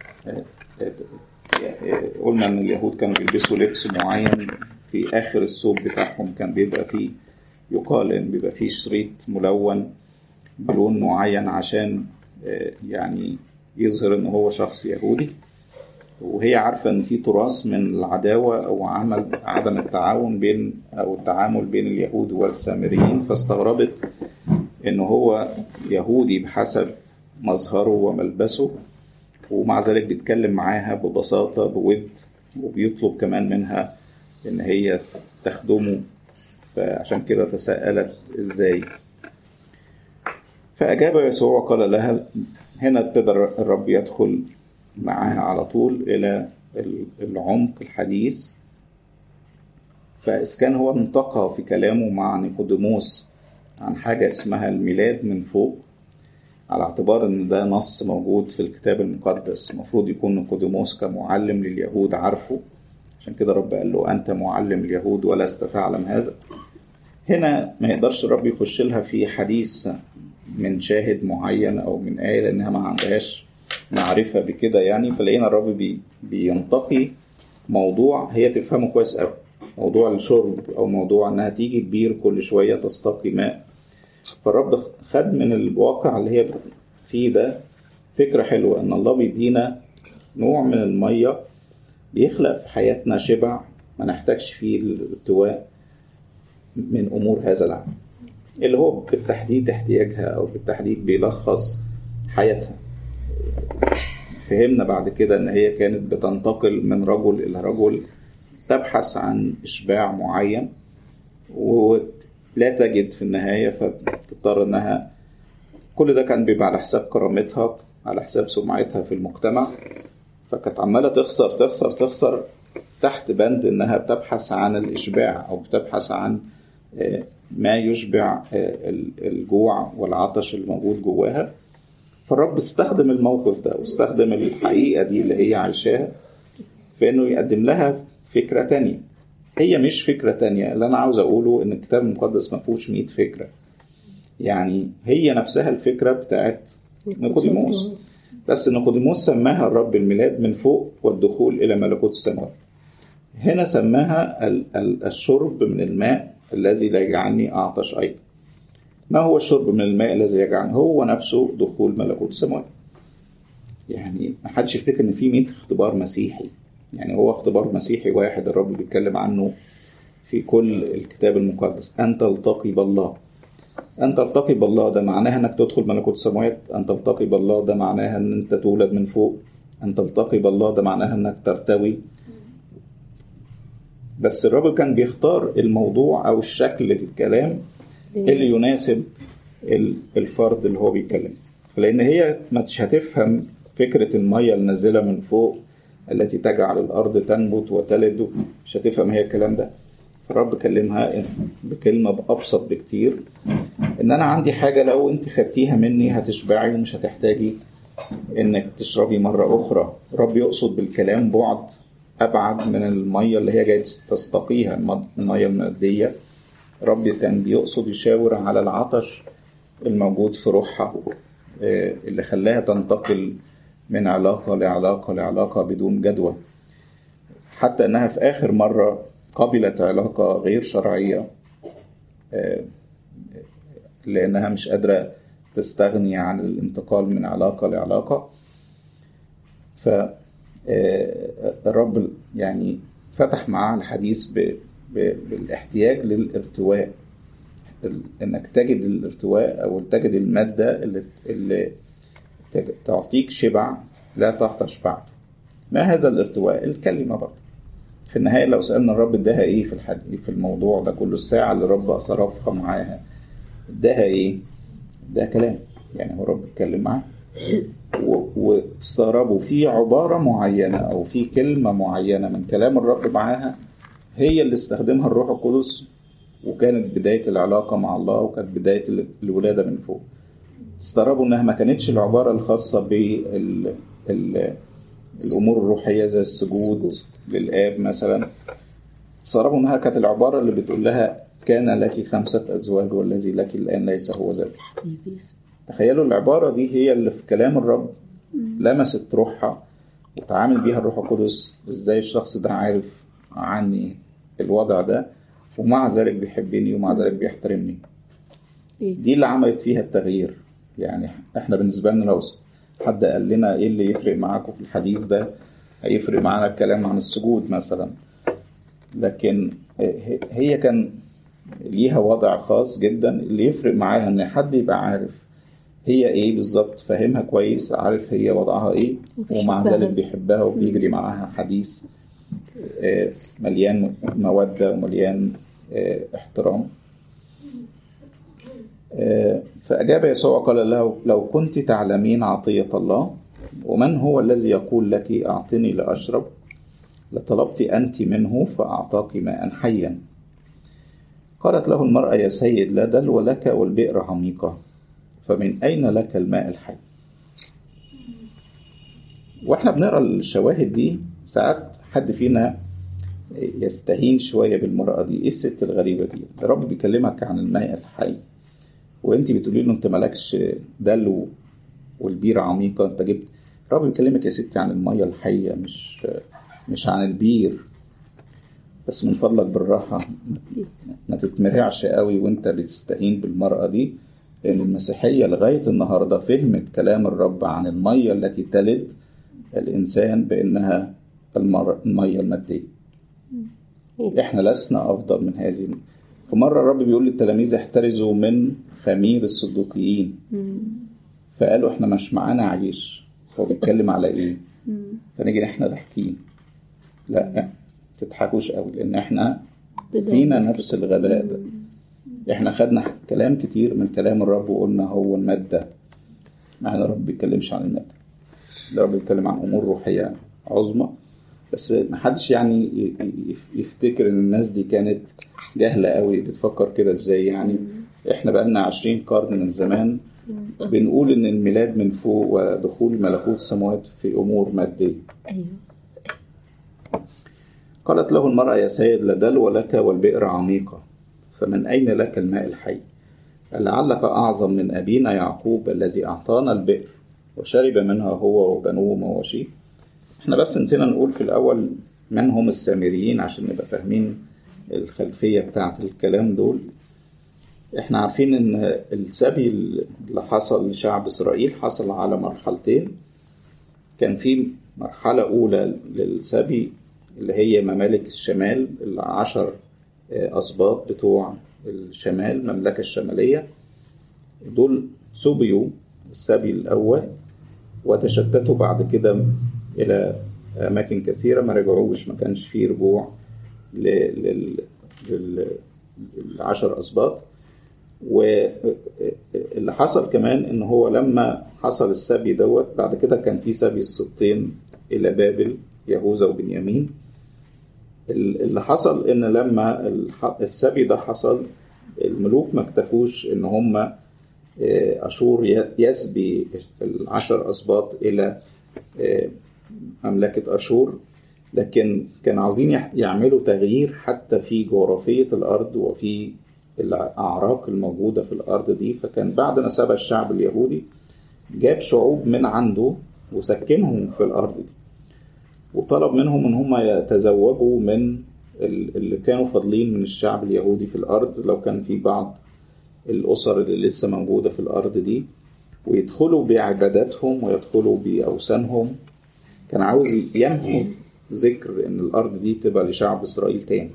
قلنا ان اليهود كانوا بيلبسوا لبس معين في اخر الثوب بتاعهم كان بيبقى فيه يقال ان بيبقى فيه شريط ملون بلون معين عشان يعني يظهر ان هو شخص يهودي وهي عارفة إن في تراث من العداوة أو عمل عدم التعاون بين أو التعامل بين اليهود والسامريين فاستغربت إن هو يهودي بحسب مظهره وملبسه ومع ذلك بيتكلم معاها ببساطة بود وبيطلب كمان منها إن هي تخدمه فعشان كده تساءلت إزاي فأجاب يسوع وقال لها هنا ابتدى الرب يدخل معاها على طول إلى العمق الحديث فإذ كان هو انتقى في كلامه مع نيقوديموس عن حاجة اسمها الميلاد من فوق على اعتبار ان ده نص موجود في الكتاب المقدس المفروض يكون نيقوديموس كمعلم لليهود عارفه عشان كده رب قال له انت معلم اليهود ولست تعلم هذا هنا ما يقدرش الرب يخش لها في حديث من شاهد معين او من آية لانها ما عندهاش معرفة بكده يعني فلقينا الرب بي بينتقي موضوع هي تفهمه كويس قوي موضوع الشرب او موضوع انها تيجي كبير كل شوية تستقي ماء فالرب خد من الواقع اللي هي فيه ده فكرة حلوة ان الله بيدينا نوع من المية بيخلق في حياتنا شبع ما نحتاجش فيه الارتواء من امور هذا العالم اللي هو بالتحديد احتياجها او بالتحديد بيلخص حياتها فهمنا بعد كده ان هي كانت بتنتقل من رجل الى رجل تبحث عن اشباع معين ولا تجد في النهايه فتضطر انها كل ده كان بيبقى على حساب كرامتها على حساب سمعتها في المجتمع فكانت عماله تخسر تخسر تخسر تحت بند انها بتبحث عن الاشباع او بتبحث عن ما يشبع الجوع والعطش الموجود جواها فالرب استخدم الموقف ده واستخدم الحقيقة دي اللي هي عايشاها في انه يقدم لها فكرة تانية هي مش فكرة تانية اللي انا عاوز اقوله ان الكتاب المقدس ما فيهوش 100 فكرة يعني هي نفسها الفكرة بتاعت نيقوديموس بس نيقوديموس سماها الرب الميلاد من فوق والدخول الى ملكوت السماوات هنا سماها الشرب من الماء الذي لا يجعلني أعطش أيضا ما هو الشرب من الماء الذي يجعلني هو نفسه دخول ملكوت السماوات يعني ما حدش يفتكر ان في 100 اختبار مسيحي يعني هو اختبار مسيحي واحد الرب بيتكلم عنه في كل الكتاب المقدس ان تلتقي بالله ان تلتقي بالله ده معناها انك تدخل ملكوت السماوات ان تلتقي بالله ده معناها ان انت تولد من فوق ان تلتقي بالله ده معناها انك ترتوي بس الرب كان بيختار الموضوع او الشكل الكلام اللي يناسب الفرد اللي هو بيتكلم لان هي مش هتفهم فكره الميه النازله من فوق التي تجعل الارض تنبت وتلد مش هتفهم هي الكلام ده الرب كلمها بكلمه بابسط بكتير ان انا عندي حاجه لو انت خدتيها مني هتشبعي ومش هتحتاجي انك تشربي مره اخرى الرب يقصد بالكلام بعد ابعد من الميه اللي هي جايه تستقيها الميه الماديه ربي كان بيقصد يشاور على العطش الموجود في روحها اللي خلاها تنتقل من علاقه لعلاقه لعلاقه بدون جدوى حتى انها في اخر مره قبلت علاقه غير شرعيه لانها مش قادره تستغني عن الانتقال من علاقه لعلاقه ف الرب يعني فتح معاه الحديث ب... ب... بالاحتياج للارتواء انك تجد الارتواء او تجد الماده اللي, اللي تعطيك شبع لا تعطش بعده ما هذا الارتواء الكلمه برضه في النهايه لو سالنا الرب اداها ايه في الحديث في الموضوع ده كله الساعه اللي الرب صرفها معاها اداها ايه ده كلام يعني هو الرب اتكلم معاه واستغربوا في عبارة معينة أو في كلمة معينة من كلام الرب معاها هي اللي استخدمها الروح القدس وكانت بداية العلاقة مع الله وكانت بداية الولادة من فوق استغربوا إنها ما كانتش العبارة الخاصة بال الأمور الروحية زي السجود للآب مثلا استغربوا إنها كانت العبارة اللي بتقول لها كان لك خمسة أزواج والذي لك الآن ليس هو ذلك تخيلوا العبارة دي هي اللي في كلام الرب لمست روحها وتعامل بيها الروح القدس ازاي الشخص ده عارف عني الوضع ده ومع ذلك بيحبني ومع ذلك بيحترمني دي اللي عملت فيها التغيير يعني احنا بالنسبة لنا لو حد قال لنا ايه اللي يفرق معاكم في الحديث ده هيفرق معانا الكلام عن السجود مثلا لكن هي كان ليها وضع خاص جدا اللي يفرق معاها ان حد يبقى عارف هي ايه بالظبط فاهمها كويس عارف هي وضعها ايه ومع ذلك بيحبها وبيجري معاها حديث مليان مودة ومليان احترام فأجاب يسوع قال له لو كنت تعلمين عطية الله ومن هو الذي يقول لك أعطني لأشرب لطلبت أنت منه فأعطاك ماء حيا قالت له المرأة يا سيد لا دلو لك والبئر عميقة فمن أين لك الماء الحي واحنا بنقرا الشواهد دي ساعات حد فينا يستهين شوية بالمرأة دي ايه الست الغريبة دي الرب بيكلمك عن الماء الحي وانت بتقولي له انت مالكش دلو والبيرة عميقة انت جبت الرب بيكلمك يا ستي عن المية الحية مش مش عن البير بس من فضلك بالراحة ما تتمرعش قوي وانت بتستهين بالمرأة دي لأن المسيحية لغاية النهاردة فهمت كلام الرب عن المية التي تلد الإنسان بأنها المية المادية احنا لسنا افضل من هذه فمره الرب بيقول للتلاميذ احترزوا من خمير الصدوقيين فقالوا احنا مش معانا عيش هو بيتكلم على ايه فنيجي احنا ضاحكين لا تضحكوش قوي لان احنا فينا نفس الغباء ده احنا خدنا كلام كتير من كلام الرب وقلنا هو المادة مع ان الرب بيتكلمش عن المادة الرب بيتكلم عن امور روحية عظمى بس محدش يعني يفتكر ان الناس دي كانت جهلة قوي بتفكر كده ازاي يعني احنا بقالنا عشرين قرن من زمان بنقول ان الميلاد من فوق ودخول ملكوت السماوات في امور ماديه ايوه قالت له المرأة يا سيد لدلو لك والبئر عميقة فمن أين لك الماء الحي لعلك أعظم من أبينا يعقوب الذي أعطانا البئر وشرب منها هو وبنوه ومواشيه احنا بس نسينا نقول في الأول من هم السامريين عشان نبقى فاهمين الخلفية بتاعة الكلام دول احنا عارفين ان السبي اللي حصل لشعب اسرائيل حصل على مرحلتين كان في مرحلة أولى للسبي اللي هي ممالك الشمال العشر أسباط بتوع الشمال المملكة الشمالية دول سبيوا السبي الأول وتشتتوا بعد كده إلى أماكن كثيرة ما رجعوش ما كانش فيه رجوع للعشر أسباط واللي حصل كمان ان هو لما حصل السبي دوت بعد كده كان في سبي السبطين الى بابل يهوذا وبنيامين اللي حصل ان لما السبي ده حصل الملوك ما اكتفوش ان هم اشور يسبي العشر اسباط الى مملكه اشور لكن كانوا عاوزين يعملوا تغيير حتى في جغرافيه الارض وفي الأعراق الموجودة في الأرض دي فكان بعد ما سبى الشعب اليهودي جاب شعوب من عنده وسكنهم في الأرض دي وطلب منهم إن هم يتزوجوا من اللي كانوا فاضلين من الشعب اليهودي في الأرض لو كان في بعض الأسر اللي لسه موجودة في الأرض دي ويدخلوا بعباداتهم ويدخلوا بأوثانهم كان عاوز يمحو ذكر إن الأرض دي تبقى لشعب إسرائيل تاني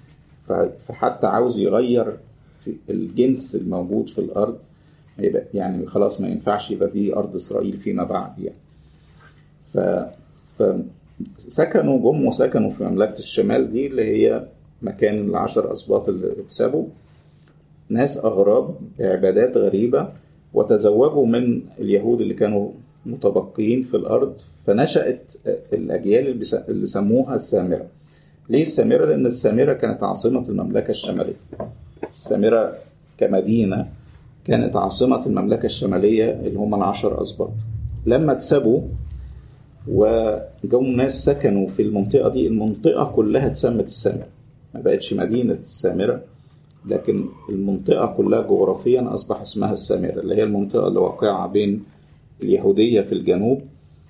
فحتى عاوز يغير في الجنس الموجود في الارض يبقى يعني خلاص ما ينفعش يبقى دي ارض اسرائيل فيما بعد يعني ف فسكنوا جم وسكنوا في مملكه الشمال دي اللي هي مكان العشر اسباط اللي اتسابوا ناس اغراب بعبادات غريبه وتزوجوا من اليهود اللي كانوا متبقيين في الارض فنشات الاجيال اللي سموها السامره ليه السامرة؟ لأن السامرة كانت عاصمة المملكة الشمالية. السامرة كمدينة كانت عاصمة المملكة الشمالية اللي هم العشر أسباط. لما اتسابوا وجم ناس سكنوا في المنطقة دي المنطقة كلها اتسمت السامرة. ما بقتش مدينة السامرة لكن المنطقة كلها جغرافيا أصبح اسمها السامرة اللي هي المنطقة اللي واقعة بين اليهودية في الجنوب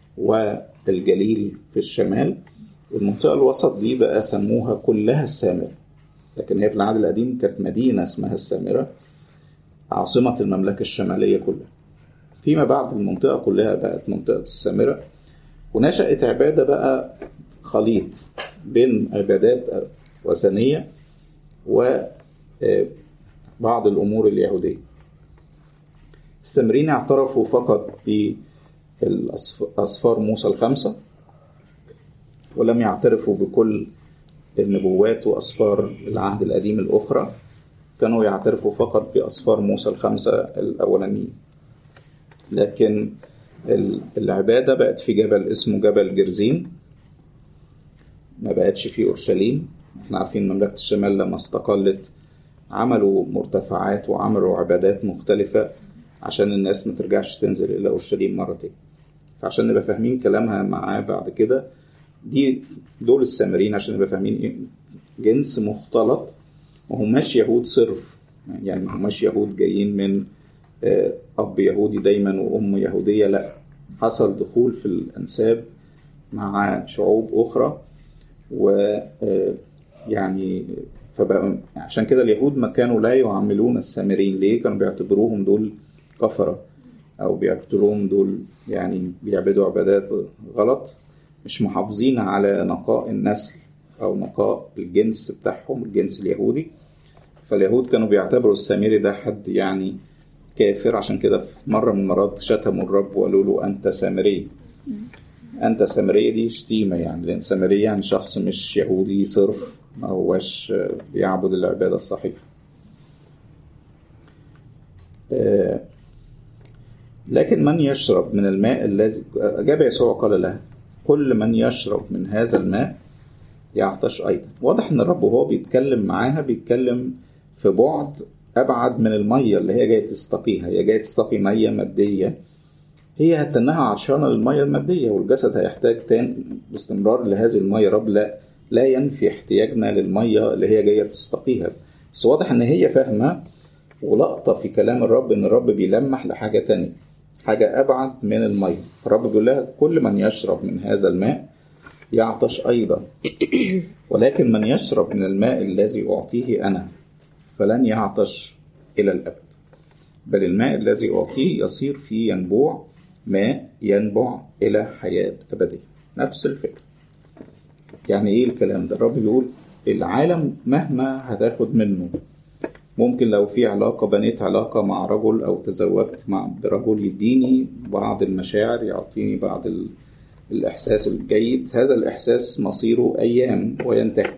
والجليل في الشمال المنطقة الوسط دي بقى سموها كلها السامرة لكن هي في العهد القديم كانت مدينة اسمها السامرة عاصمة المملكة الشمالية كلها فيما بعد المنطقة كلها بقت منطقة السامرة ونشأت عبادة بقى خليط بين عبادات وثنية وبعض الأمور اليهودية السامريين اعترفوا فقط بأسفار موسى الخمسة ولم يعترفوا بكل النبوات وأسفار العهد القديم الأخرى كانوا يعترفوا فقط بأسفار موسى الخمسة الأولانيين لكن العبادة بقت في جبل اسمه جبل جرزين ما بقتش في أورشليم احنا عارفين مملكة الشمال لما استقلت عملوا مرتفعات وعملوا عبادات مختلفة عشان الناس ما ترجعش تنزل إلى أورشليم مرة تاني فعشان نبقى فاهمين كلامها معاه بعد كده دي دول السامريين عشان نبقى فاهمين ايه جنس مختلط ما هماش يهود صرف يعني ما هماش يهود جايين من اب يهودي دايما وام يهوديه لا حصل دخول في الانساب مع شعوب اخرى و يعني فبقى عشان كده اليهود ما كانوا لا يعاملون السامريين ليه كانوا بيعتبروهم دول كفره او بيعتبروهم دول يعني بيعبدوا عبادات غلط مش محافظين على نقاء النسل أو نقاء الجنس بتاعهم الجنس اليهودي فاليهود كانوا بيعتبروا السامري ده حد يعني كافر عشان كده في مرة من المرات شتموا الرب وقالوا له أنت سامري أنت سامري دي شتيمة يعني لأن سامري يعني شخص مش يهودي صرف ما هوش بيعبد العبادة الصحيحة آه، لكن من يشرب من الماء الذي أجاب يسوع قال له كل من يشرب من هذا الماء يعطش أيضا واضح إن الرب وهو بيتكلم معاها بيتكلم في بعد أبعد من المية اللي هي جاية تستقيها هي جاية تستقي مية مادية هي هتنها عطشانة للمية المادية والجسد هيحتاج تاني باستمرار لهذه المية رب لا لا ينفي احتياجنا للمية اللي هي جاية تستقيها بس واضح إن هي فاهمة ولقطة في كلام الرب إن الرب بيلمح لحاجة تانية حاجة أبعد من المية الرب بيقول لها كل من يشرب من هذا الماء يعطش أيضا ولكن من يشرب من الماء الذي أعطيه أنا فلن يعطش إلى الأبد بل الماء الذي أعطيه يصير فيه ينبوع ماء ينبع إلى حياة أبدية نفس الفكرة يعني إيه الكلام ده الرب بيقول العالم مهما هتاخد منه ممكن لو في علاقة بنيت علاقة مع رجل أو تزوجت مع برجل يديني بعض المشاعر يعطيني بعض ال... الإحساس الجيد هذا الإحساس مصيره أيام وينتهي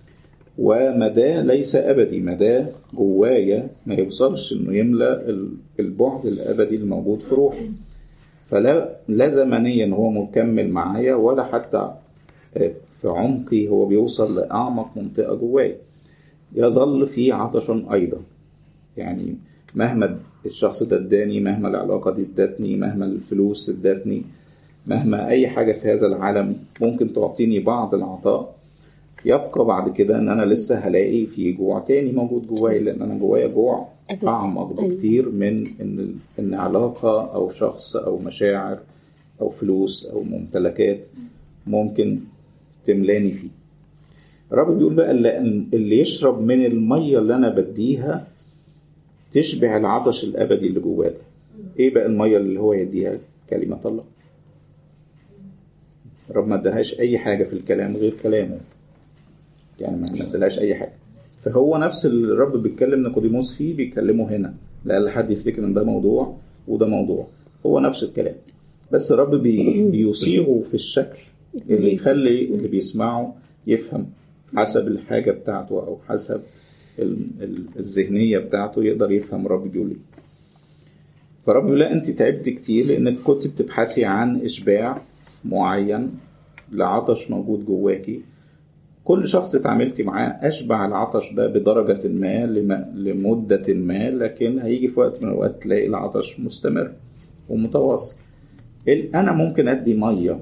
ومداه ليس أبدي مداه جوايا ما يوصلش إنه يملأ البعد الأبدي الموجود في روحي فلا لا زمنيا هو مكمل معايا ولا حتى في عمقي هو بيوصل لأعمق منطقة جوايا يظل في عطش أيضا يعني مهما الشخص ده اداني مهما العلاقة دي ادتني مهما الفلوس ادتني مهما أي حاجة في هذا العالم ممكن تعطيني بعض العطاء يبقى بعد كده ان انا لسه هلاقي في جوع تاني موجود جوايا لان انا جوايا جوع اعمق بكتير من ان ان علاقه او شخص او مشاعر او فلوس او ممتلكات ممكن تملاني فيه الرب بيقول بقى اللي يشرب من الميه اللي انا بديها تشبع العطش الابدي اللي جواه ده ايه بقى الميه اللي هو يديها كلمه الله الرب ما ادهاش اي حاجه في الكلام غير كلامه يعني ما ادالهاش اي حاجه فهو نفس اللي الرب بيتكلم نيقوديموس فيه بيتكلمه هنا لا حد يفتكر ان ده موضوع وده موضوع هو نفس الكلام بس الرب بي بيصيغه في الشكل اللي يخلي اللي بيسمعه يفهم حسب الحاجه بتاعته او حسب الذهنيه بتاعته يقدر يفهم الرب بيقول ايه فرب يقول لا انت تعبت كتير لانك كنت بتبحثي عن اشباع معين لعطش موجود جواكي كل شخص اتعاملتي معاه أشبع العطش ده بدرجة ما لمدة ما لكن هيجي في وقت من الأوقات تلاقي العطش مستمر ومتواصل أنا ممكن أدي مية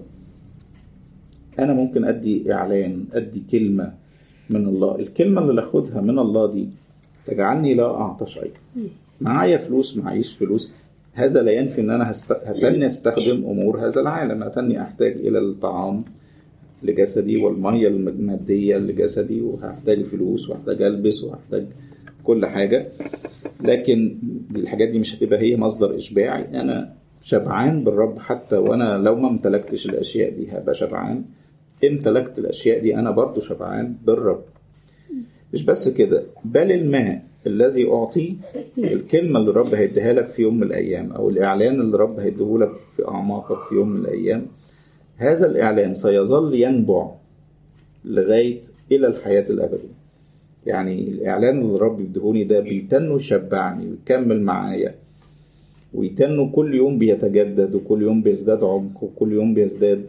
أنا ممكن أدي إعلان أدي كلمة من الله الكلمة اللي أخدها من الله دي تجعلني لا أعطش أيضا معايا فلوس معيش فلوس هذا لا ينفي ان انا هست... هتني استخدم امور هذا العالم هتني احتاج الى الطعام لجسدي والمية المادية لجسدي وهحتاج فلوس وهحتاج ألبس وهحتاج كل حاجة لكن الحاجات دي مش هتبقى هي مصدر إشباعي أنا شبعان بالرب حتى وأنا لو ما امتلكتش الأشياء دي هبقى شبعان امتلكت الأشياء دي أنا برضو شبعان بالرب مش بس كده بل الماء الذي أعطيه الكلمة اللي الرب هيديها لك في يوم من الأيام أو الإعلان اللي الرب هيديه لك في أعماقك في يوم من الأيام هذا الإعلان سيظل ينبع لغاية إلى الحياة الأبدية يعني الإعلان اللي الرب يدهوني ده بيتنه يشبعني ويكمل معايا ويتنه كل يوم بيتجدد وكل يوم بيزداد عمق وكل يوم بيزداد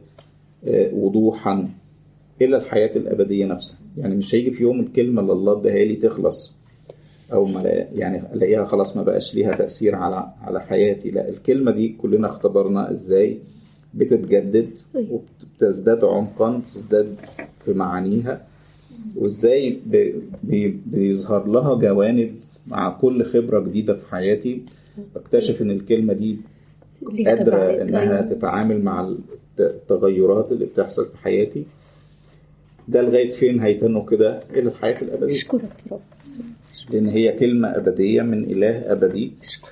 وضوحا إلى الحياة الأبدية نفسها يعني مش هيجي في يوم الكلمة اللي الله اداها لي تخلص أو ما يعني ألاقيها خلاص ما بقاش ليها تأثير على على حياتي لا الكلمة دي كلنا اختبرنا إزاي بتتجدد وبتزداد عمقا بتزداد في معانيها وازاي بيظهر لها جوانب مع كل خبرة جديدة في حياتي بكتشف ان الكلمة دي قادرة انها تتعامل مع التغيرات اللي بتحصل في حياتي ده لغاية فين هيتنوا كده إلى الحياة الأبدية أشكرك يا رب لأن هي كلمة أبدية من إله أبدي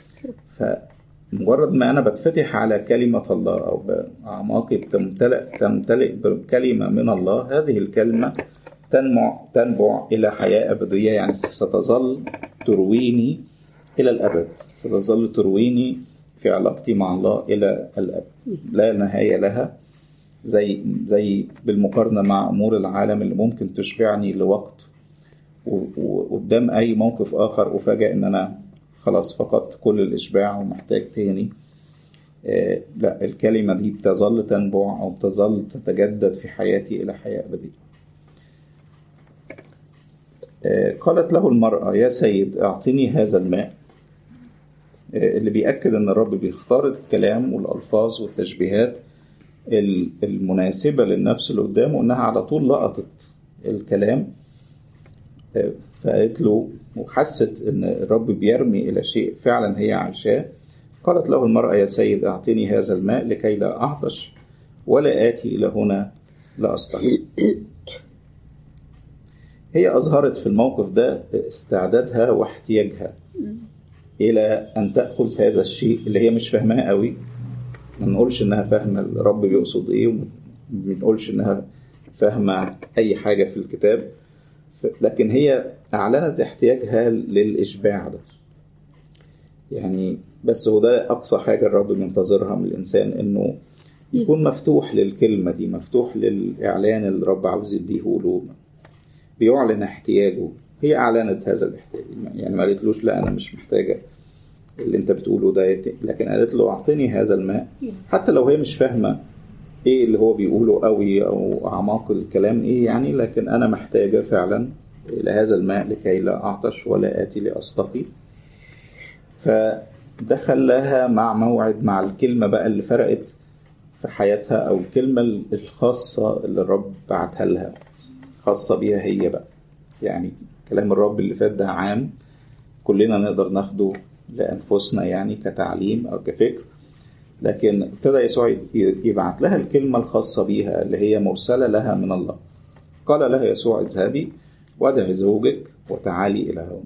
فمجرد ما أنا بتفتح على كلمة الله أو بأعماقي بتمتلئ تمتلئ بكلمة من الله هذه الكلمة تنمع تنبع إلى حياة أبدية يعني ستظل ترويني إلى الأبد ستظل ترويني في علاقتي مع الله إلى الأبد لا نهاية لها زي زي بالمقارنة مع أمور العالم اللي ممكن تشبعني لوقت وقدام أي موقف آخر أفاجأ إن أنا خلاص فقدت كل الإشباع ومحتاج تاني آه لا الكلمة دي بتظل تنبع أو بتظل تتجدد في حياتي إلى حياة أبدية آه قالت له المرأة يا سيد أعطني هذا الماء آه اللي بيأكد أن الرب بيختار الكلام والألفاظ والتشبيهات المناسبة للنفس اللي قدامه إنها على طول لقطت الكلام فقالت له وحست إن الرب بيرمي إلى شيء فعلا هي عايشاه قالت له المرأة يا سيد أعطني هذا الماء لكي لا أعطش ولا آتي إلى هنا لأستحق هي أظهرت في الموقف ده استعدادها واحتياجها إلى أن تأخذ هذا الشيء اللي هي مش فاهماه قوي ما نقولش إنها فاهمة الرب بيقصد إيه وما بنقولش إنها فاهمة أي حاجة في الكتاب لكن هي أعلنت احتياجها للإشباع ده يعني بس هو ده أقصى حاجة الرب منتظرها من الإنسان إنه يكون مفتوح للكلمة دي مفتوح للإعلان اللي الرب عاوز يديهوله بيعلن احتياجه هي أعلنت هذا الاحتياج يعني ما قالتلوش لا أنا مش محتاجة اللي أنت بتقوله ده لكن قالت له أعطني هذا الماء حتى لو هي مش فاهمة إيه اللي هو بيقوله قوي أو أعماق الكلام إيه يعني لكن أنا محتاجة فعلا إلى هذا الماء لكي لا أعطش ولا آتي لأستقي فده خلاها مع موعد مع الكلمة بقى اللي فرقت في حياتها أو الكلمة الخاصة اللي الرب بعتها لها خاصة بيها هي بقى يعني كلام الرب اللي فات ده عام كلنا نقدر ناخده لأنفسنا يعني كتعليم أو كفكر لكن ابتدى يسوع يبعت لها الكلمة الخاصة بيها اللي هي مرسلة لها من الله قال لها يسوع اذهبي وادع زوجك وتعالي إلى هون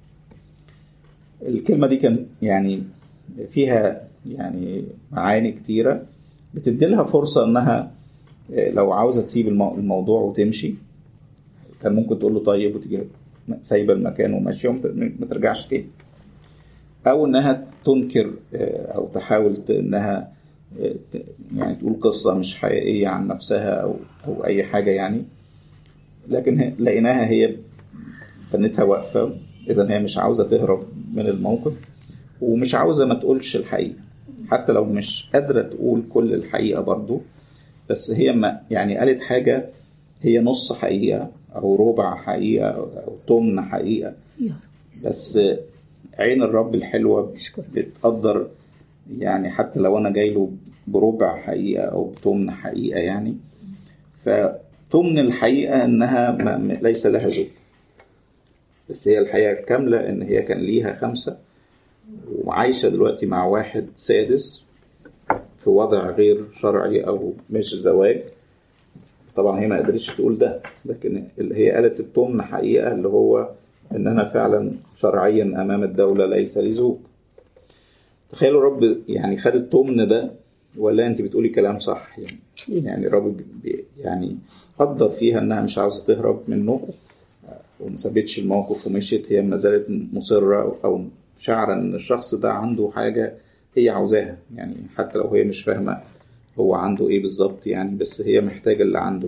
الكلمة دي كان يعني فيها يعني معاني كتيرة بتدي لها فرصة إنها لو عاوزة تسيب الموضوع وتمشي كان ممكن تقول له طيب وتيجي سايبة المكان وماشية وما ترجعش تاني أو إنها تنكر أو تحاول إنها يعني تقول قصة مش حقيقية عن نفسها أو أو أي حاجة يعني لكن لقيناها هي تنتها واقفة إذا هي مش عاوزة تهرب من الموقف ومش عاوزة ما تقولش الحقيقة حتى لو مش قادرة تقول كل الحقيقة برضو بس هي ما يعني قالت حاجة هي نص حقيقة أو ربع حقيقة أو تمن حقيقة بس عين الرب الحلوة بتقدر يعني حتى لو أنا جاي له بربع حقيقة أو بتمن حقيقة يعني فتمن الحقيقة إنها ما ليس لها زوج بس هي الحقيقة الكاملة إن هي كان ليها خمسة وعايشة دلوقتي مع واحد سادس في وضع غير شرعي أو مش زواج طبعا هي ما قدرتش تقول ده لكن اللي هي قالت التمن حقيقة اللي هو إن أنا فعلا شرعيا أمام الدولة ليس لي زوج تخيلوا رب يعني خد التمن ده ولا أنت بتقولي كلام صح يعني يعني الرب يعني قدر فيها إنها مش عاوزة تهرب منه وما سابتش الموقف ومشيت هي ما زالت مصرة أو شعرا إن الشخص ده عنده حاجة هي عاوزاها يعني حتى لو هي مش فاهمة هو عنده إيه بالظبط يعني بس هي محتاجة اللي عنده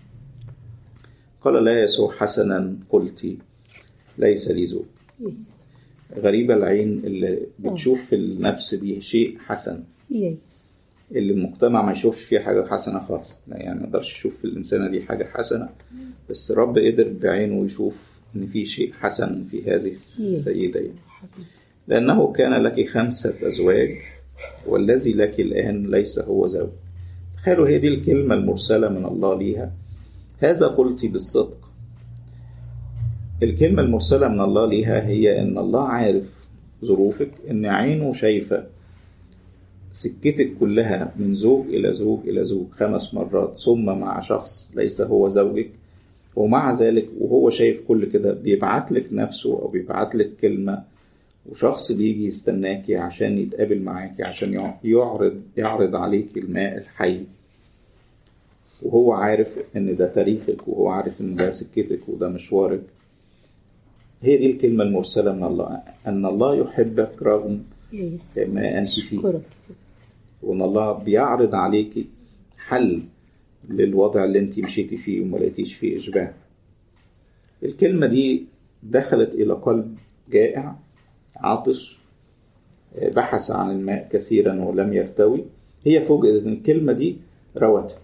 قال لا يسوع حسنا قلتي ليس لي زوج غريبة العين اللي بتشوف في النفس دي شيء حسن اللي المجتمع ما يشوفش فيها حاجة حسنة خالص يعني ما يقدرش يشوف في الإنسانة دي حاجة حسنة بس الرب قدر بعينه يشوف إن في شيء حسن في هذه السيدة يعني. لأنه كان لك خمسة أزواج والذي لك الآن ليس هو زوج تخيلوا هي دي الكلمة المرسلة من الله ليها هذا قلت بالصدق الكلمة المرسلة من الله ليها هي إن الله عارف ظروفك إن عينه شايفة سكتك كلها من زوج إلى زوج إلى زوج خمس مرات ثم مع شخص ليس هو زوجك ومع ذلك وهو شايف كل كده بيبعت لك نفسه أو بيبعت لك كلمة وشخص بيجي يستناكي عشان يتقابل معاكي عشان يعرض يعرض عليك الماء الحي وهو عارف ان ده تاريخك وهو عارف ان ده سكتك وده مشوارك هي دي الكلمة المرسلة من الله أن الله يحبك رغم يس ما أنت فيه أشكرك وان الله بيعرض عليكي حل للوضع اللي انت مشيتي فيه وما لقيتيش فيه اشباع الكلمه دي دخلت الى قلب جائع عاطش بحث عن الماء كثيرا ولم يرتوي هي فوجئت ان الكلمه دي روتها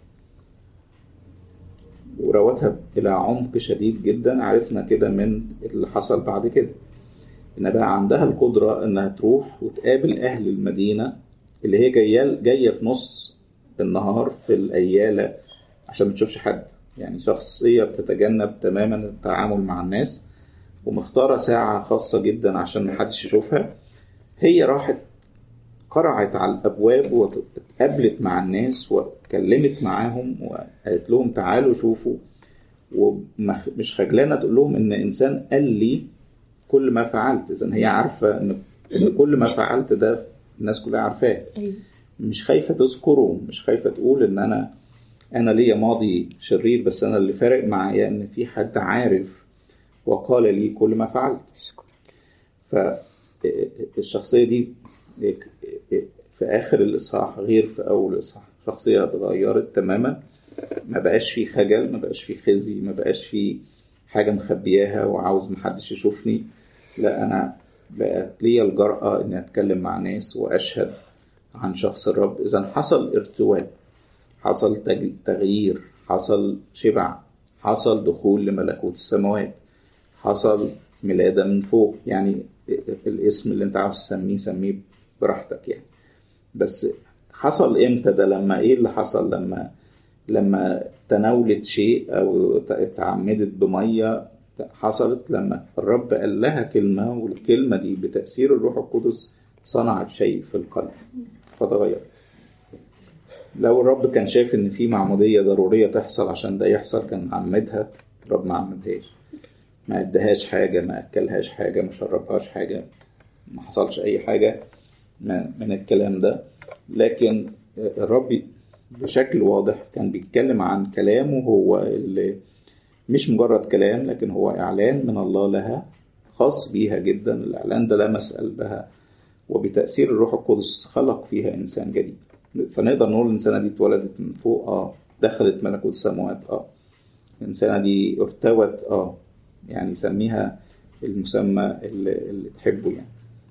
وروتها الى عمق شديد جدا عرفنا كده من اللي حصل بعد كده ان بقى عندها القدره انها تروح وتقابل اهل المدينه اللي هي جايه جايه في نص النهار في الاياله عشان ما تشوفش حد يعني شخصيه بتتجنب تماما التعامل مع الناس ومختاره ساعه خاصه جدا عشان ما حدش يشوفها هي راحت قرعت على الابواب واتقابلت مع الناس واتكلمت معاهم وقالت لهم تعالوا شوفوا ومش خجلانه تقول لهم ان انسان قال لي كل ما فعلت اذا هي عارفه ان ان كل ما فعلت ده الناس كلها عارفاه أيوة مش خايفه تذكره مش خايفه تقول ان انا انا ليا ماضي شرير بس انا اللي فارق معايا ان في حد عارف وقال لي كل ما فعلت أشكرك فالشخصيه دي في اخر الاصحاح غير في اول الاصحاح شخصيه اتغيرت تماما ما بقاش في خجل ما بقاش في خزي ما بقاش في حاجه مخبياها وعاوز محدش يشوفني لا انا بقت ليا الجرأة اني اتكلم مع ناس واشهد عن شخص الرب اذا حصل ارتواء حصل تج- تغيير حصل شبع حصل دخول لملكوت السماوات حصل ميلادة من فوق يعني الاسم اللي انت عاوز تسميه سميه براحتك يعني بس حصل امتى ده لما ايه اللي حصل لما لما تناولت شيء او اتعمدت بميه حصلت لما الرب قال لها كلمه والكلمه دي بتاثير الروح القدس صنعت شيء في القلب فتغير لو الرب كان شايف ان في معموديه ضروريه تحصل عشان ده يحصل كان عمدها الرب ما عمدهاش ما ادهاش حاجه ما اكلهاش حاجه ما شربهاش حاجه ما حصلش اي حاجه من من الكلام ده لكن الرب بشكل واضح كان بيتكلم عن كلامه هو اللي مش مجرد كلام لكن هو إعلان من الله لها خاص بيها جدا الإعلان ده لمس قلبها وبتأثير الروح القدس خلق فيها إنسان جديد فنقدر نقول الإنسانة دي اتولدت من فوق آه دخلت ملكوت السماوات آه الإنسانة دي ارتوت آه يعني سميها المسمى اللي, اللي تحبه يعني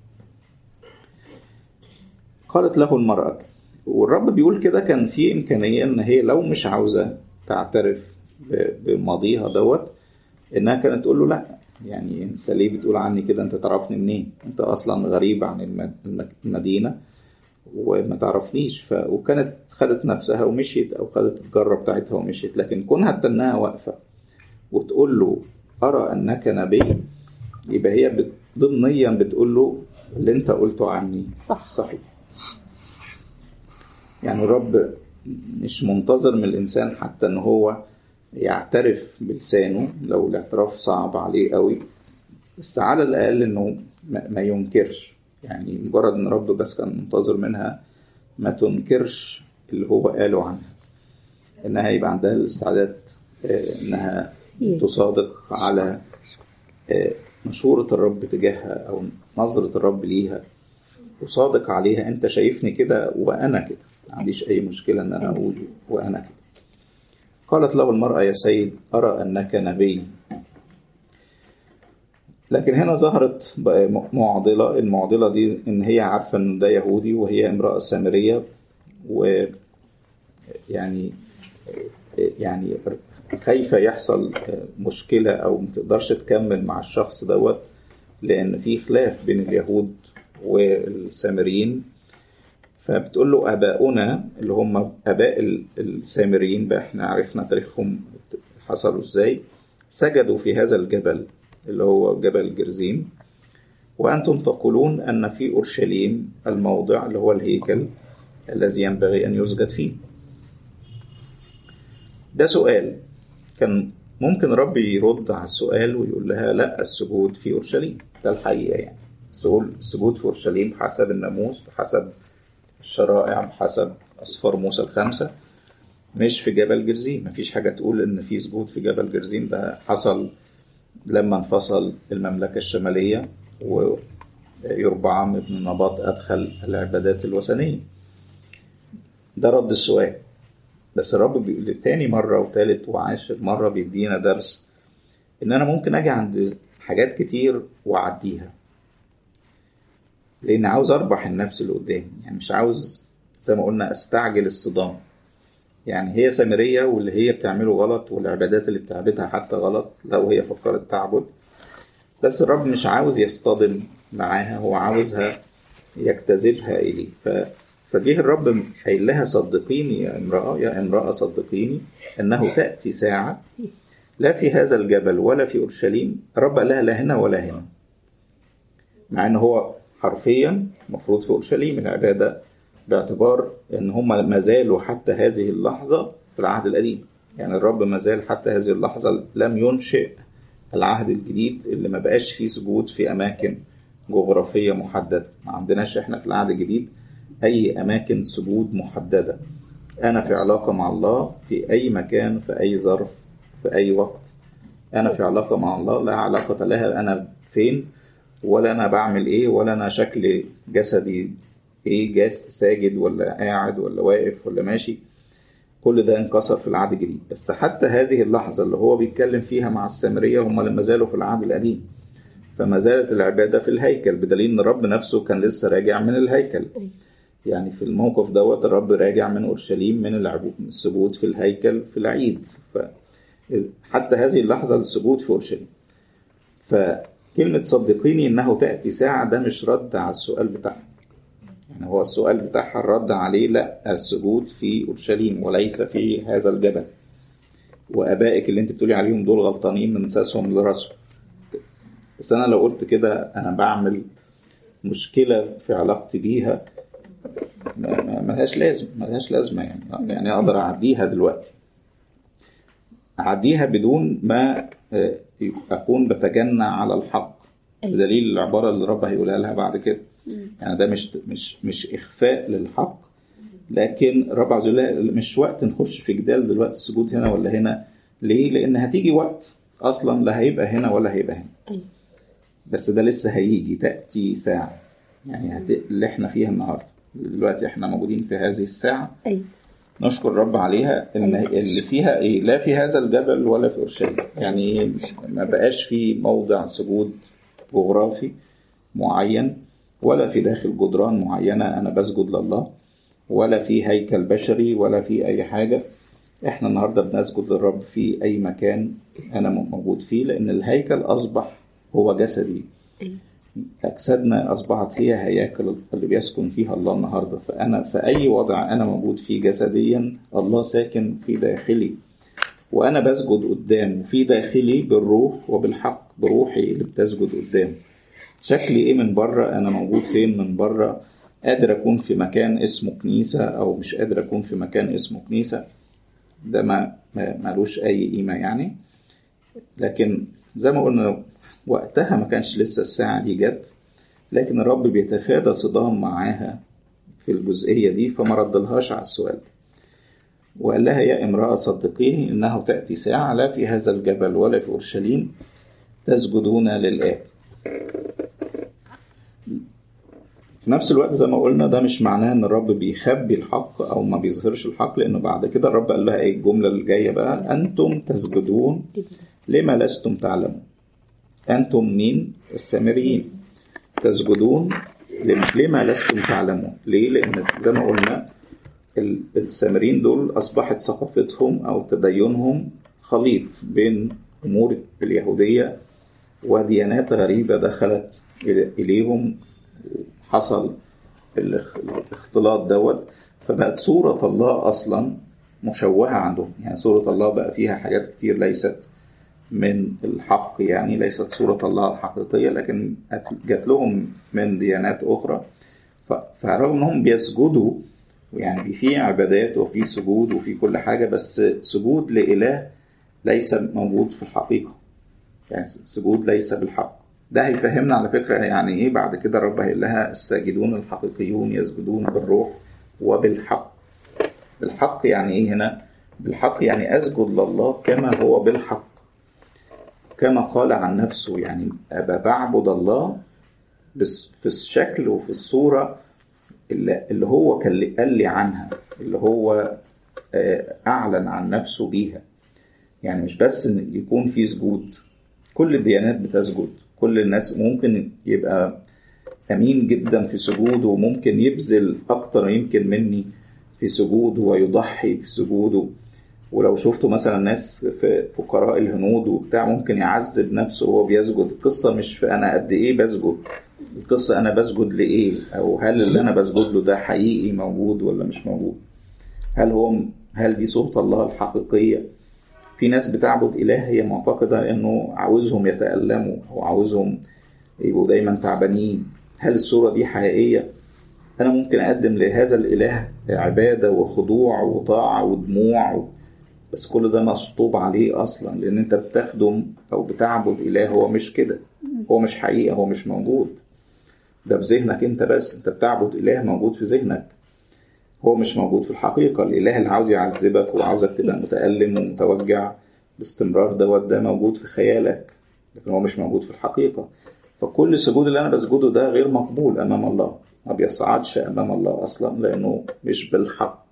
قالت له المرأة والرب بيقول كده كان في إمكانية إن هي لو مش عاوزة تعترف بماضيها دوت إنها كانت تقول له لأ يعني أنت ليه بتقول عني كده أنت تعرفني منين؟ أنت أصلا غريب عن الم- المدينة وما تعرفنيش ف... وكانت خدت نفسها ومشيت أو خدت الجرة بتاعتها ومشيت لكن كونها تنها واقفة وتقول له أرى أنك نبي يبقى هي بت... ضمنيا بتقول له اللي أنت قلته عني صح صحيح يعني الرب مش منتظر من الإنسان حتى إن هو يعترف بلسانه لو الاعتراف صعب عليه قوي بس على الأقل إنه ما ما ينكرش يعني مجرد إن الرب بس كان منتظر منها ما تنكرش اللي هو قاله عنها إنها يبقى عندها الاستعداد آه، إنها Yes. تصادق على آه، مشورة الرب تجاهها أو نظرة الرب ليها وصادق عليها أنت شايفني كده وأنا كده ما عنديش أي مشكلة إن أنا أقول وأنا كده قالت له المرأة يا سيد أرى أنك نبي لكن هنا ظهرت بقى معضلة المعضلة دي إن هي عارفة إن ده يهودي وهي امرأة سامرية و يعني يعني خايفة يحصل مشكلة أو ما تقدرش تكمل مع الشخص دوت لأن في خلاف بين اليهود والسامريين فبتقول له آباؤنا اللي هم آباء ال- السامريين بقى احنا عرفنا تاريخهم حصلوا ازاي سجدوا في هذا الجبل اللي هو جبل جرزيم وأنتم تقولون أن في أورشليم الموضع اللي هو الهيكل الذي ينبغي أن يسجد فيه ده سؤال كان ممكن ربي يرد على السؤال ويقول لها لا السجود في أورشليم ده الحقيقة يعني السجود السجود في أورشليم بحسب الناموس بحسب الشرائع بحسب أسفار موسى الخمسة مش في جبل جرزيم مفيش حاجة تقول إن في سجود في جبل جرزيم ده حصل لما انفصل المملكة الشمالية ويربعام ابن نباط أدخل العبادات الوثنية ده رد السؤال بس الرب بي- تاني مرة وتالت وعاشر مرة بيدينا درس إن أنا ممكن أجي عند حاجات كتير وأعديها لأن عاوز أربح النفس اللي قدامي يعني مش عاوز زي ما قلنا أستعجل الصدام يعني هي سامرية واللي هي بتعمله غلط والعبادات اللي بتعبدها حتى غلط لو هي فكرت تعبد بس الرب مش عاوز يصطدم معاها هو عاوزها يجتذبها إليه ف... فجه الرب قايل لها صدقيني يا امرأة يا امرأة صدقيني أنه تأتي ساعة لا في هذا الجبل ولا في أورشليم الرب قال لها لا هنا ولا هنا مع ان هو حرفيا المفروض في اورشليم العباده باعتبار ان هم ما زالوا حتى هذه اللحظه في العهد القديم يعني الرب ما زال حتى هذه اللحظه لم ينشئ العهد الجديد اللي ما بقاش فيه سجود في اماكن جغرافيه محدده ما عندناش احنا في العهد الجديد اي اماكن سجود محدده انا في علاقه مع الله في اي مكان في اي ظرف في اي وقت انا في علاقه مع الله لا علاقه لها انا فين ولا انا بعمل ايه ولا انا شكل جسدي ايه جاس ساجد ولا قاعد ولا واقف ولا ماشي كل ده انكسر في العهد الجديد بس حتى هذه اللحظة اللي هو بيتكلم فيها مع السامرية هم لما زالوا في العهد القديم فما زالت العبادة في الهيكل بدليل ان الرب نفسه كان لسه راجع من الهيكل يعني في الموقف دوت الرب راجع من اورشليم من العبو- من السجود في الهيكل في العيد ف حتى هذه اللحظة السجود في اورشليم فكلمة صدقيني انه تأتي ساعة ده مش رد على السؤال بتاعها يعني هو السؤال بتاعها الرد عليه لا السجود في اورشليم وليس في هذا الجبل وابائك اللي انت بتقولي عليهم دول غلطانين من ساسهم لراسهم بس انا لو قلت كده انا بعمل مشكله في علاقتي بيها ما- ما- ملهاش لازم ملهاش لازمه يعني يعني اقدر اعديها دلوقتي اعديها بدون ما آه، اكون بتجنى على الحق أيوة. بدليل العباره اللي الرب هيقولها لها بعد كده يعني ده مش مش مش اخفاء للحق لكن الرب عز وجل مش وقت نخش في جدال دلوقتي السجود هنا ولا هنا ليه؟ لان هتيجي وقت اصلا لا هيبقى هنا ولا هيبقى هنا أيوة. بس ده لسه هيجي تاتي ساعه يعني هت... اللي احنا فيها النهارده دلوقتي احنا موجودين في هذه الساعه أيوة. نشكر الرب عليها ان أيوة. اللي فيها ايه لا في هذا الجبل ولا في اورشليم يعني ما بقاش في موضع سجود جغرافي معين ولا في داخل جدران معينه انا بسجد لله ولا في هيكل بشري ولا في اي حاجه احنا النهارده بنسجد للرب في اي مكان انا موجود فيه لان الهيكل اصبح هو جسدي أيوة. أجسادنا أصبحت هي هياكل اللي بيسكن فيها الله النهاردة فأنا في أي وضع أنا موجود فيه جسديا الله ساكن في داخلي وأنا بسجد قدامه في داخلي بالروح وبالحق بروحي اللي بتسجد قدامه شكلي إيه من بره أنا موجود فين من بره قادر أكون في مكان اسمه كنيسة أو مش قادر أكون في مكان اسمه كنيسة ده ما ما- ملوش أي قيمة يعني لكن زي ما قلنا وقتها ما كانش لسه الساعة دي جت لكن الرب بيتفادى صدام معاها في الجزئية دي فما ردلهاش على السؤال ده وقال لها يا امرأة صدقيني إنه تأتي ساعة لا في هذا الجبل ولا في أورشليم تسجدون للآب في نفس الوقت زي ما قلنا ده مش معناه ان الرب بيخبي الحق او ما بيظهرش الحق لانه بعد كده الرب قال لها ايه الجمله اللي جايه بقى انتم تسجدون دي بس. لما لستم تعلمون أنتم مين السامريين تسجدون لم- لما لستم تعلمون ليه لأن زي ما قلنا ال- السامريين دول أصبحت ثقافتهم أو تدينهم خليط بين أمور اليهودية وديانات غريبة دخلت إلى- إليهم حصل الاخ- الاختلاط دوت فبقت صورة الله أصلا مشوهة عندهم يعني صورة الله بقى فيها حاجات كتير ليست من الحق يعني ليست صورة الله الحقيقية لكن جات لهم من ديانات أخرى ف- فرغم أنهم بيسجدوا يعني في عبادات وفي سجود وفي كل حاجة بس سجود لإله ليس موجود في الحقيقة يعني سجود ليس بالحق ده هيفهمنا على فكرة يعني إيه بعد كده الرب هيقول لها الساجدون الحقيقيون يسجدون بالروح وبالحق بالحق يعني إيه هنا بالحق يعني أسجد لله كما هو بالحق كما قال عن نفسه يعني أبقى بعبد الله بس في الشكل وفي الصورة اللي اللي هو كان قال لي عنها اللي هو آه، أعلن عن نفسه بيها يعني مش بس إن يكون في سجود كل الديانات بتسجد كل الناس ممكن يبقى أمين جدا في سجوده وممكن يبذل أكتر يمكن مني في سجوده ويضحي في سجوده ولو شفتوا مثلا ناس في فقراء الهنود وبتاع ممكن يعذب نفسه وهو بيسجد القصة مش في أنا قد إيه بسجد القصة أنا بسجد لإيه أو هل اللي أنا بسجد له ده حقيقي موجود ولا مش موجود هل هو هل دي صورة الله الحقيقية في ناس بتعبد إله هي معتقدة إنه عاوزهم يتألموا أو عاوزهم يبقوا دايما تعبانين هل الصورة دي حقيقية أنا ممكن أقدم لهذا الإله عبادة وخضوع وطاعة ودموع و... بس كل ده مشطوب عليه أصلا لأن أنت بتخدم أو بتعبد إله هو مش كده هو مش حقيقة هو مش موجود ده في ذهنك أنت بس أنت بتعبد إله موجود في ذهنك هو مش موجود في الحقيقة الإله اللي عاوز يعذبك وعاوزك تبقى متألم ومتوجع باستمرار دوت ده موجود في خيالك لكن هو مش موجود في الحقيقة فكل السجود اللي أنا بسجده ده غير مقبول أمام الله ما بيصعدش أمام الله أصلا لأنه مش بالحق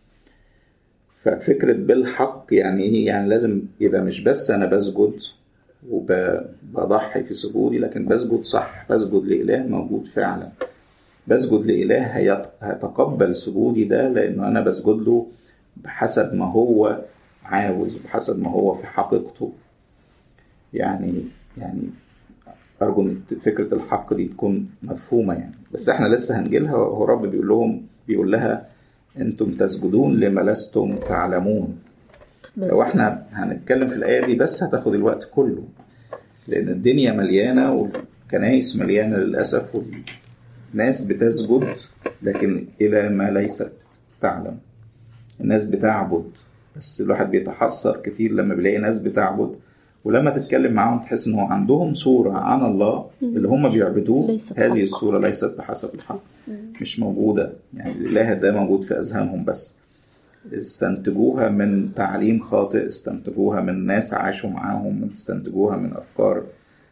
ففكرة بالحق يعني إيه؟ يعني لازم يبقى مش بس أنا بسجد وبضحي في سجودي لكن بسجد صح بسجد لإله موجود فعلا بسجد لإله هيتقبل سجودي ده لأنه أنا بسجد له بحسب ما هو عاوز بحسب ما هو في حقيقته يعني يعني أرجو إن فكرة الحق دي تكون مفهومة يعني بس إحنا لسه هنجيلها هو رب بيقول لهم بيقول لها أنتم تسجدون لما لستم تعلمون لو إحنا هنتكلم في الآية دي بس هتاخد الوقت كله لأن الدنيا مليانة والكنايس مليانة للأسف والناس بتسجد لكن إلى ما ليست تعلم الناس بتعبد بس الواحد بيتحسر كتير لما بيلاقي ناس بتعبد ولما تتكلم معاهم تحس ان هو عندهم صوره عن الله اللي هم بيعبدوه هذه الصوره ليست بحسب الحق مش موجوده يعني الاله ده موجود في اذهانهم بس استنتجوها من تعليم خاطئ استنتجوها من ناس عاشوا معاهم استنتجوها من افكار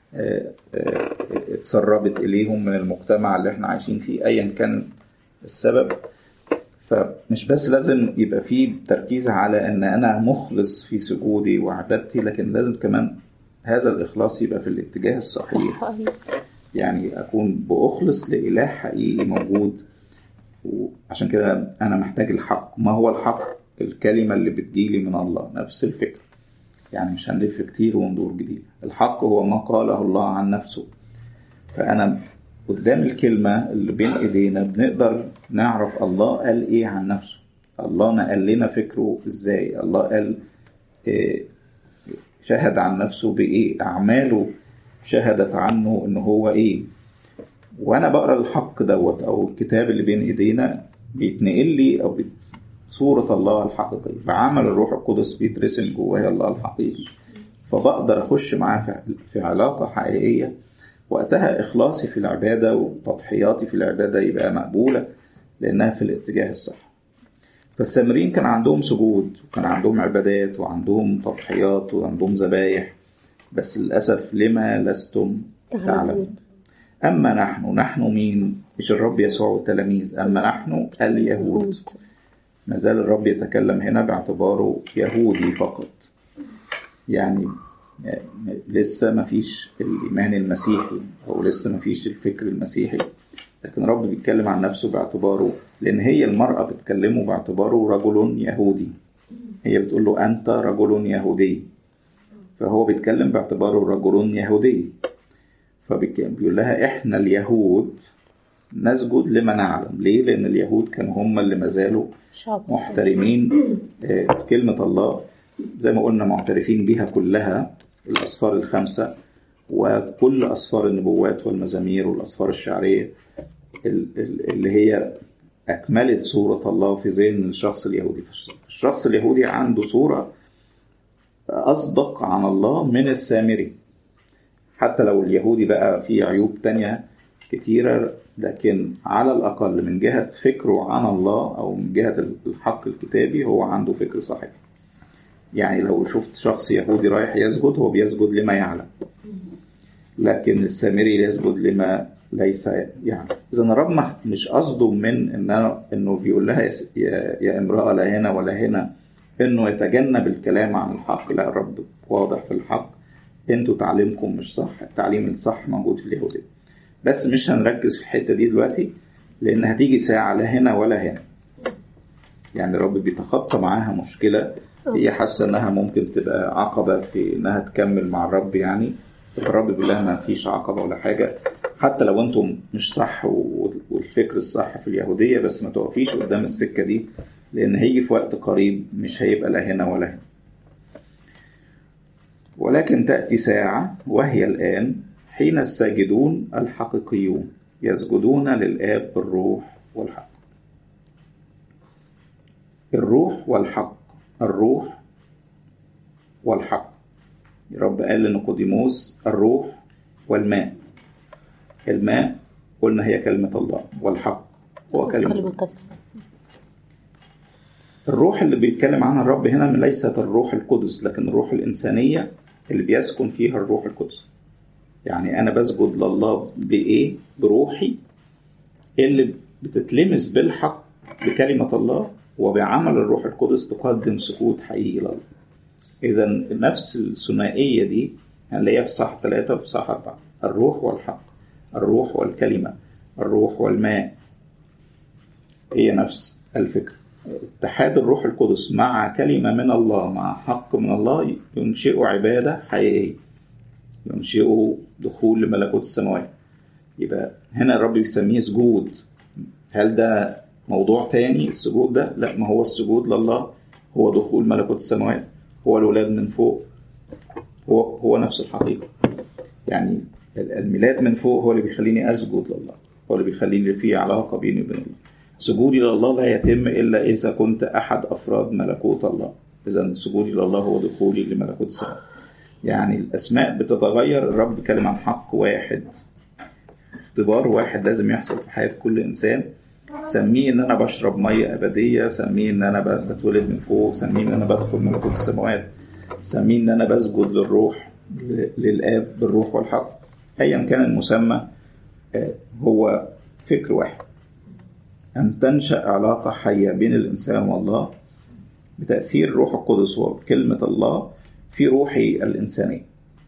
اتسربت اليهم من المجتمع اللي احنا عايشين فيه ايا كان السبب فمش بس لازم يبقى في تركيز على ان انا مخلص في سجودي وعبادتي لكن لازم كمان هذا الاخلاص يبقى في الاتجاه الصحيح صح يعني اكون باخلص لاله حقيقي موجود وعشان كده انا محتاج الحق ما هو الحق الكلمه اللي بتجيلي من الله نفس الفكره يعني مش هنلف كتير وندور جديد الحق هو ما قاله الله عن نفسه فانا قدام الكلمة اللي بين ايدينا بنقدر نعرف الله قال ايه عن نفسه الله نقل لنا فكره ازاي الله قال إيه شهد عن نفسه بايه اعماله شهدت عنه ان هو ايه وانا بقرا الحق دوت او الكتاب اللي بين ايدينا بيتنقل لي او صورة الله الحقيقية بعمل الروح القدس بيترسم جوايا الله الحقيقي فبقدر اخش معاه في علاقة حقيقية وقتها إخلاصي في العبادة وتضحياتي في العبادة يبقى مقبولة لأنها في الاتجاه الصح فالسامريين كان عندهم سجود وكان عندهم عبادات وعندهم تضحيات وعندهم ذبايح بس للأسف لما لستم تعلمون أما نحن نحن مين مش الرب يسوع والتلاميذ أما نحن اليهود ما زال الرب يتكلم هنا باعتباره يهودي فقط يعني لسه ما فيش الإيمان المسيحي أو لسه ما فيش الفكر المسيحي لكن رب بيتكلم عن نفسه باعتباره لأن هي المرأة بتكلمه باعتباره رجل يهودي هي بتقول له أنت رجل يهودي فهو بيتكلم باعتباره رجل يهودي فبيقول لها إحنا اليهود نسجد لما نعلم ليه؟ لأن اليهود كانوا هم اللي ما زالوا محترمين كلمة الله زي ما قلنا معترفين بها كلها الأسفار الخمسة وكل أسفار النبوات والمزامير والأسفار الشعرية اللي هي أكملت صورة الله في ذهن الشخص اليهودي الشخص اليهودي عنده صورة أصدق عن الله من السامري حتى لو اليهودي بقى فيه عيوب تانية كتيرة لكن على الأقل من جهة فكره عن الله أو من جهة الحق الكتابي هو عنده فكر صحيح يعني لو شفت شخص يهودي رايح يسجد هو بيسجد لما يعلم لكن السامري يسجد لما ليس يعني اذا الرب مش قصده من ان أنا انه بيقول لها يا, يا امراه لا هنا ولا هنا انه يتجنب الكلام عن الحق لا الرب واضح في الحق انتوا تعليمكم مش صح التعليم الصح موجود في اليهوديه بس مش هنركز في الحته دي دلوقتي لان هتيجي ساعه لا هنا ولا هنا يعني الرب بيتخطى معاها مشكله هي حاسه انها ممكن تبقى عقبه في انها تكمل مع الرب يعني الرب بيقول لها ما فيش عقبه ولا حاجه حتى لو انتم مش صح والفكر الصح في اليهوديه بس ما توقفيش قدام السكه دي لان هيجي في وقت قريب مش هيبقى لا هنا ولا هنا ولكن تاتي ساعه وهي الان حين الساجدون الحقيقيون يسجدون للاب بالروح والحق الروح والحق الروح والحق رب قال لنيقوديموس الروح والماء الماء قلنا هي كلمة الله والحق هو كلمة الله الروح اللي بيتكلم عنها الرب هنا ليست الروح القدس لكن الروح الإنسانية اللي بيسكن فيها الروح القدس يعني أنا بسجد لله بإيه؟ بروحي اللي بتتلمس بالحق بكلمة الله وبعمل الروح القدس تقدم سكوت حقيقي لله إذا نفس الثنائية دي هنلاقيها في صح ثلاثة وفي صح أربعة الروح والحق الروح والكلمة الروح والماء هي نفس الفكرة اتحاد الروح القدس مع كلمة من الله مع حق من الله ينشئ عبادة حقيقية ينشئ دخول لملكوت السماوات يبقى هنا الرب بيسميه سجود هل ده موضوع تاني السجود ده لا ما هو السجود لله هو دخول ملكوت السماوات هو الولاد من فوق هو هو نفس الحقيقة يعني الميلاد من فوق هو اللي بيخليني أسجد لله هو اللي بيخليني في علاقة بيني وبين الله سجودي لله لا يتم إلا إذا كنت أحد أفراد ملكوت الله إذا سجودي لله هو دخولي لملكوت السماء يعني الأسماء بتتغير الرب بيتكلم عن حق واحد اختبار واحد لازم يحصل في حياة كل إنسان سميه ان انا بشرب ميه ابديه سميه ان انا بتولد من فوق سميه ان انا بدخل ملكوت السماوات سميه ان انا بسجد للروح للاب بالروح والحق ايا كان المسمى هو فكر واحد ان تنشا علاقه حيه بين الانسان والله بتاثير روح القدس وكلمه الله في روحي الانسانيه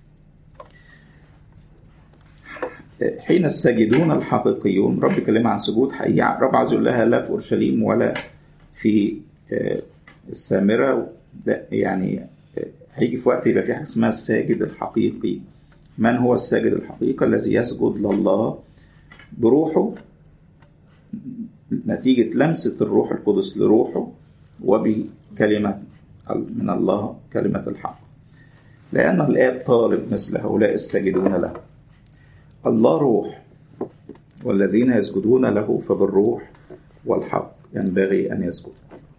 حين الساجدون الحقيقيون رب كلمة عن سجود حقيقي رب عايز يقول لها لا في أورشليم ولا في السامرة لا يعني هيجي في وقت يبقى في حاجة اسمها الساجد الحقيقي من هو الساجد الحقيقي الذي يسجد لله بروحه نتيجة لمسة الروح القدس لروحه وبكلمة من الله كلمة الحق لأن الآب طالب مثل هؤلاء الساجدون له الله روح والذين يسجدون له فبالروح والحق ينبغي أن يسجدوا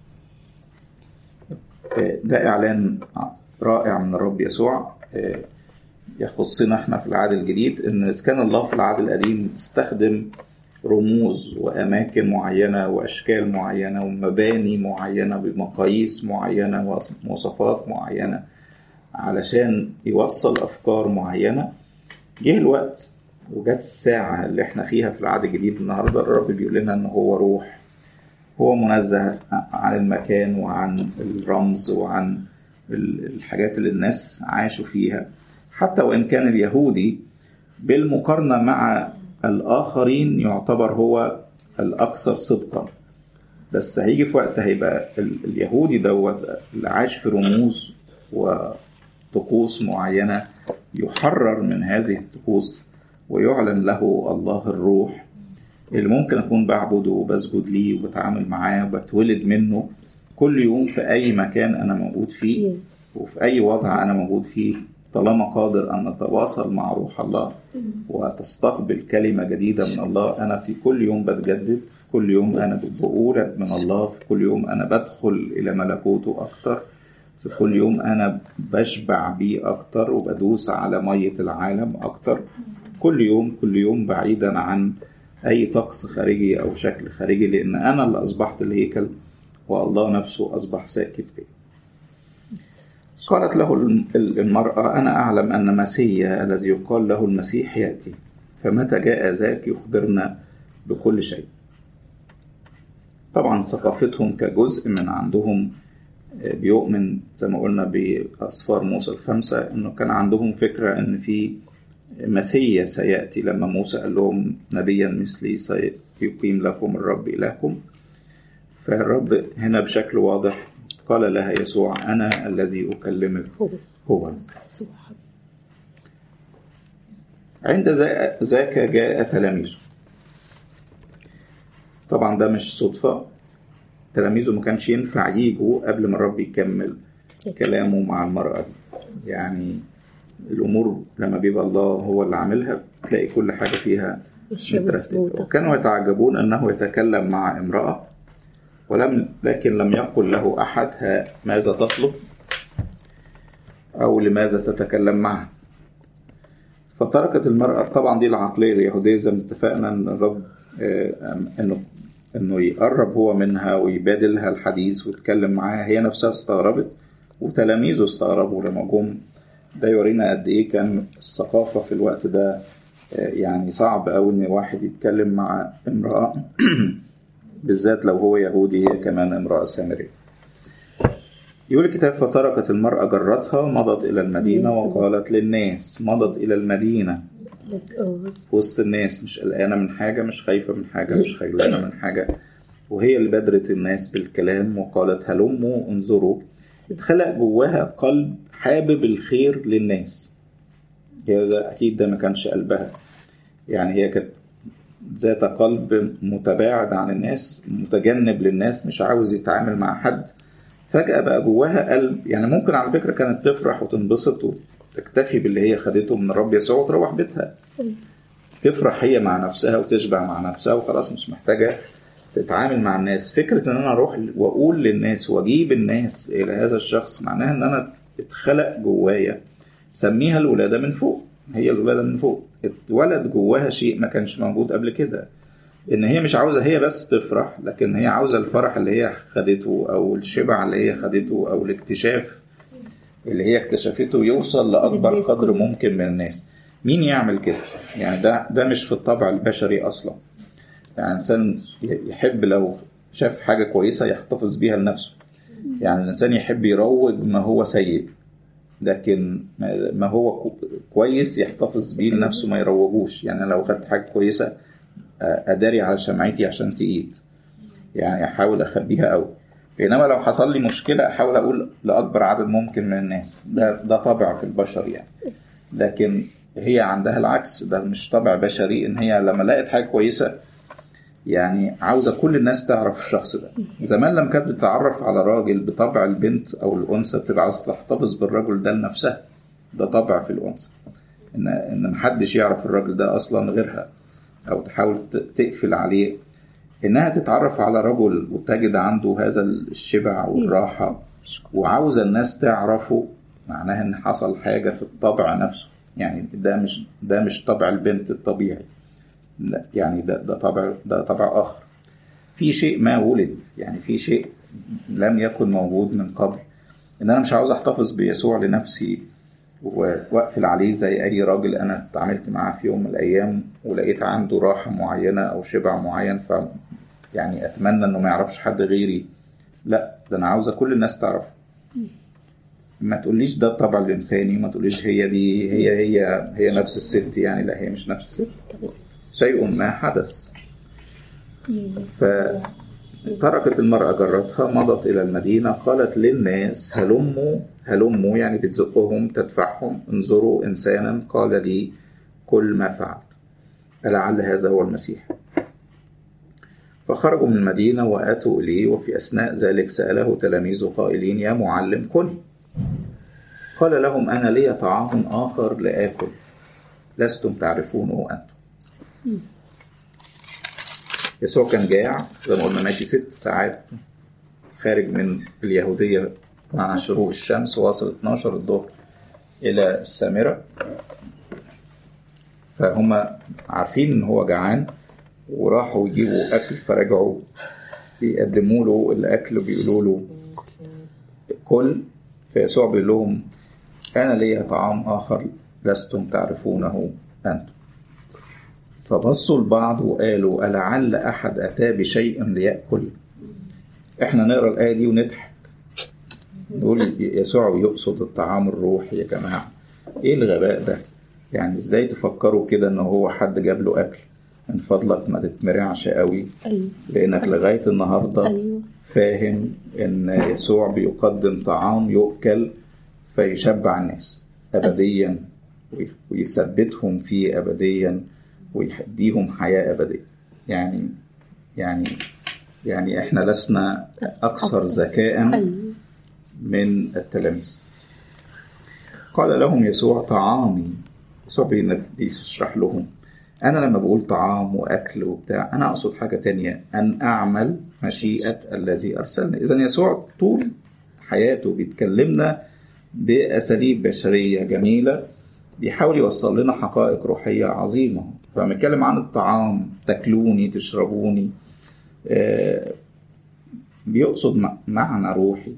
ده إعلان رائع من الرب يسوع يخصنا احنا في العهد الجديد ان اذا كان الله في العهد القديم استخدم رموز واماكن معينه واشكال معينه ومباني معينه بمقاييس معينه ومواصفات معينه علشان يوصل افكار معينه جه الوقت وجت الساعة اللي احنا فيها في العهد الجديد النهاردة الرب بيقول لنا ان هو روح هو منزه عن المكان وعن الرمز وعن الحاجات اللي الناس عاشوا فيها حتى وإن كان اليهودي بالمقارنة مع الآخرين يعتبر هو الأكثر صدقا بس هيجي في وقت هيبقى اليهودي دوت اللي عاش في رموز وطقوس معينة يحرر من هذه الطقوس ويعلن له الله الروح اللي ممكن أكون بعبده وبسجد ليه وبتعامل معاه وبتولد منه كل يوم في أي مكان أنا موجود فيه وفي أي وضع أنا موجود فيه طالما قادر أن نتواصل مع روح الله وتستقبل كلمة جديدة من الله أنا في كل يوم بتجدد في كل يوم أنا بولد من الله في كل يوم أنا بدخل إلى ملكوته أكتر في كل يوم أنا بشبع بيه أكتر وبدوس على مية العالم أكتر كل يوم كل يوم بعيدا عن أي طقس خارجي أو شكل خارجي لأن أنا اللي أصبحت الهيكل والله نفسه أصبح ساكت فيه قالت له المرأة أنا أعلم أن مسيا الذي يقال له المسيح يأتي فمتى جاء ذاك يخبرنا بكل شيء طبعا ثقافتهم كجزء من عندهم بيؤمن زي ما قلنا بأسفار موسى الخمسة إنه كان عندهم فكرة إن في مسيا سيأتي لما موسى قال لهم نبيا مثلي سيقيم لكم الرب إلهكم فالرب هنا بشكل واضح قال لها يسوع أنا الذي أكلمك هو هو يسوع عند ذا- ذاك جاء تلاميذه طبعا ده مش صدفة تلاميذه ما كانش ينفع يجوا قبل ما الرب يكمل كلامه مع المرأة دي يعني الأمور لما بيبقى الله هو اللي عاملها تلاقي كل حاجة فيها ماشية مترتبة مظبوطة وكانوا يتعجبون أنه يتكلم مع امرأة ولم لكن لم يقل له أحد ها ماذا تطلب أو لماذا تتكلم معه فتركت المرأة طبعا دي العقلية اليهودية زي ما اتفقنا أن الرب آه، أنه أنه يقرب هو منها ويبادلها الحديث ويتكلم معاها هي نفسها استغربت وتلاميذه استغربوا لما جم ده يورينا قد إيه كان الثقافة في الوقت ده آه، يعني صعب أوي إن واحد يتكلم مع امرأة بالذات لو هو يهودي هي كمان امرأة سامرية يقول الكتاب فتركت المرأة جرتها مضت إلى المدينة يسوع. وقالت للناس مضت إلى المدينة اه في وسط الناس مش قلقانة من حاجة مش خايفة من حاجة مش خجلانة من حاجة وهي اللي بادرت الناس بالكلام وقالت هلموا انظروا اتخلق جواها قلب حابب الخير للناس هي ده أكيد ده ما كانش قلبها يعني هي كانت ذات قلب متباعد عن الناس متجنب للناس مش عاوز يتعامل مع حد فجأة بقى جواها قلب يعني ممكن على فكرة كانت تفرح وتنبسط وتكتفي باللي هي خدته من الرب يسوع وتروح بيتها تفرح هي مع نفسها وتشبع مع نفسها وخلاص مش محتاجة تتعامل مع الناس فكرة ان انا اروح واقول للناس واجيب الناس الى هذا الشخص معناها ان انا اتخلق جوايا سميها الولادة من فوق هي الولادة من فوق اتولد جواها شيء ما كانش موجود قبل كده ان هي مش عاوزة هي بس تفرح لكن هي عاوزة الفرح اللي هي خدته او الشبع اللي هي خدته او الاكتشاف اللي هي اكتشفته يوصل لأكبر للناس قدر كلها. ممكن من الناس مين يعمل كده يعني ده ده مش في الطبع البشري اصلا يعني انسان يحب لو شاف حاجه كويسه يحتفظ بيها لنفسه يعني الانسان يحب يروج ما هو سيء لكن ما ما هو كو- كويس يحتفظ بيه لنفسه ما يروجوش يعني لو خدت حاجه كويسه آه، اداري على شمعتي عشان تقيد يعني احاول اخبيها قوي بينما لو حصل لي مشكله احاول اقول لاكبر عدد ممكن من الناس ده ده طبع في البشر يعني لكن هي عندها العكس ده مش طبع بشري ان هي لما لقت حاجه كويسه يعني عاوزه كل الناس تعرف الشخص ده زمان لما كانت بتتعرف على راجل بطبع البنت او الانثى بتبقى عاوزه تحتفظ بالرجل ده لنفسها ده طبع في الانثى ان ان محدش يعرف الراجل ده اصلا غيرها او تحاول ت- تقفل عليه انها تتعرف على رجل وتجد عنده هذا الشبع والراحه وعاوزه الناس تعرفه معناها ان حصل حاجه في الطبع نفسه يعني ده مش ده مش طبع البنت الطبيعي لا يعني ده ده طبع ده طبع اخر في شيء ما ولد يعني في شيء لم يكن موجود من قبل ان انا مش عاوز احتفظ بيسوع لنفسي و- واقفل عليه زي اي راجل انا اتعاملت معاه في يوم من الايام ولقيت عنده راحه معينه او شبع معين ف يعني اتمنى انه ما يعرفش حد غيري لا ده انا عاوزه كل الناس تعرف ما تقوليش ده الطبع الانساني ما تقوليش هي دي هي هي هي نفس الست يعني لا هي مش نفس الست شيء ما حدث فتركت المرأة جرتها مضت إلى المدينة قالت للناس هلموا هلموا يعني بتزقهم تدفعهم انظروا إنسانا قال لي كل ما فعل لعل هذا هو المسيح فخرجوا من المدينة وأتوا إليه وفي أثناء ذلك سأله تلاميذه قائلين يا معلم كل قال لهم أنا لي طعام آخر لآكل لستم تعرفونه أنتم يسوع كان جاع زي ما قلنا ماشي ست ساعات خارج من اليهودية مع شروق الشمس واصل 12 الظهر إلى السامرة فهم عارفين إن هو جعان وراحوا يجيبوا أكل فرجعوا بيقدموا له الأكل وبيقولوا له كل فيسوع بيقول لهم أنا لي طعام آخر لستم تعرفونه أنتم فبصوا لبعض وقالوا ألعل أحد أتى بشيء ليأكل إحنا نقرأ الآية دي ونضحك نقول يسوع يقصد الطعام الروحي يا جماعة إيه الغباء ده يعني إزاي تفكروا كده إن هو حد جاب له أكل من فضلك ما تتمرعش قوي أيوة لأنك لغاية النهاردة أيوة فاهم ان يسوع بيقدم طعام يؤكل فيشبع الناس ابديا وي- ويثبتهم فيه ابديا ويديهم حياه ابديه يعني يعني يعني احنا لسنا اكثر ذكاء أيوة من التلاميذ قال لهم يسوع طعامي يسوع بين- بيشرح لهم أنا لما بقول طعام وأكل وبتاع أنا أقصد حاجة تانية أن أعمل مشيئة الذي أرسلني إذا يسوع طول حياته بيتكلمنا بأساليب بشرية جميلة بيحاول يوصل لنا حقائق روحية عظيمة فلما يتكلم عن الطعام تاكلوني تشربوني آه، بيقصد م- معنى روحي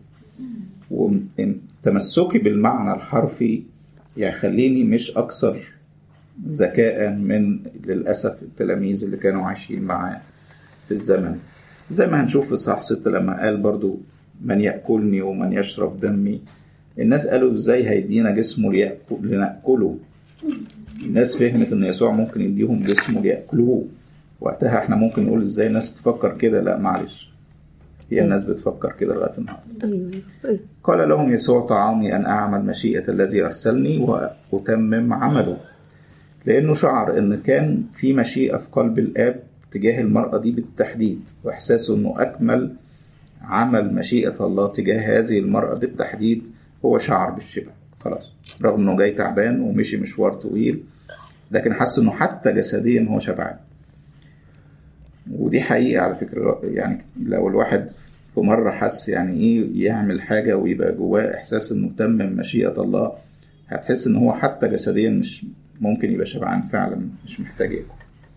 وتمسكي بالمعنى الحرفي يخليني مش أكثر ذكاء من للأسف التلاميذ اللي كانوا عايشين معاه في الزمن زي ما هنشوف في صح ستة لما قال برضو من يأكلني ومن يشرب دمي الناس قالوا ازاي هيدينا جسمه ليأكل لنأكله الناس فهمت ان يسوع ممكن يديهم جسمه ليأكلوه وقتها احنا ممكن نقول ازاي الناس تفكر كده لا معلش هي الناس بتفكر كده لغايه النهارده أيوة أيوة قال لهم يسوع طعامي أن أعمل مشيئة الذي أرسلني وأتمم عمله لأنه شعر أن كان في مشيئة في قلب الآب تجاه المرأة دي بالتحديد وإحساسه أنه أكمل عمل مشيئة الله تجاه هذه المرأة بالتحديد هو شعر بالشبع خلاص رغم أنه جاي تعبان ومشي مشوار طويل لكن حس أنه حتى جسديا هو شبعان ودي حقيقة على فكرة يعني لو الواحد في مرة حس يعني إيه يعمل حاجة ويبقى جواه إحساس إنه تمم مشيئة الله هتحس إن هو حتى جسديا مش ممكن يبقى شبعان فعلا مش محتاج ياكل.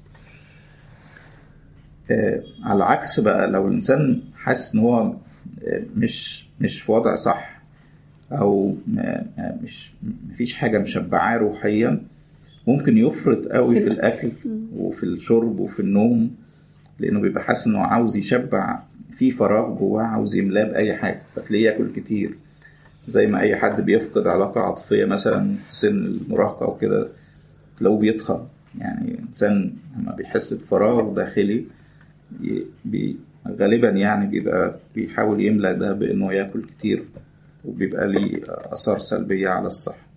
آه على العكس بقى لو الإنسان حاسس إن هو آه، مش مش في وضع صح أو آه، آه، مش مفيش حاجة مشبعاه روحيا ممكن يفرط قوي في الأكل وفي الشرب وفي النوم لانه بيبقى حاسس انه عاوز يشبع في فراغ جواه عاوز يملاه باي حاجه فتلاقيه ياكل كتير زي ما اي حد بيفقد علاقه عاطفيه مثلا في سن المراهقه وكده تلاقوه بيتخن يعني انسان لما بيحس بفراغ داخلي ي- بي غالبا يعني بيبقى بيحاول يملى ده بانه ياكل كتير وبيبقى ليه اثار سلبيه على الصحه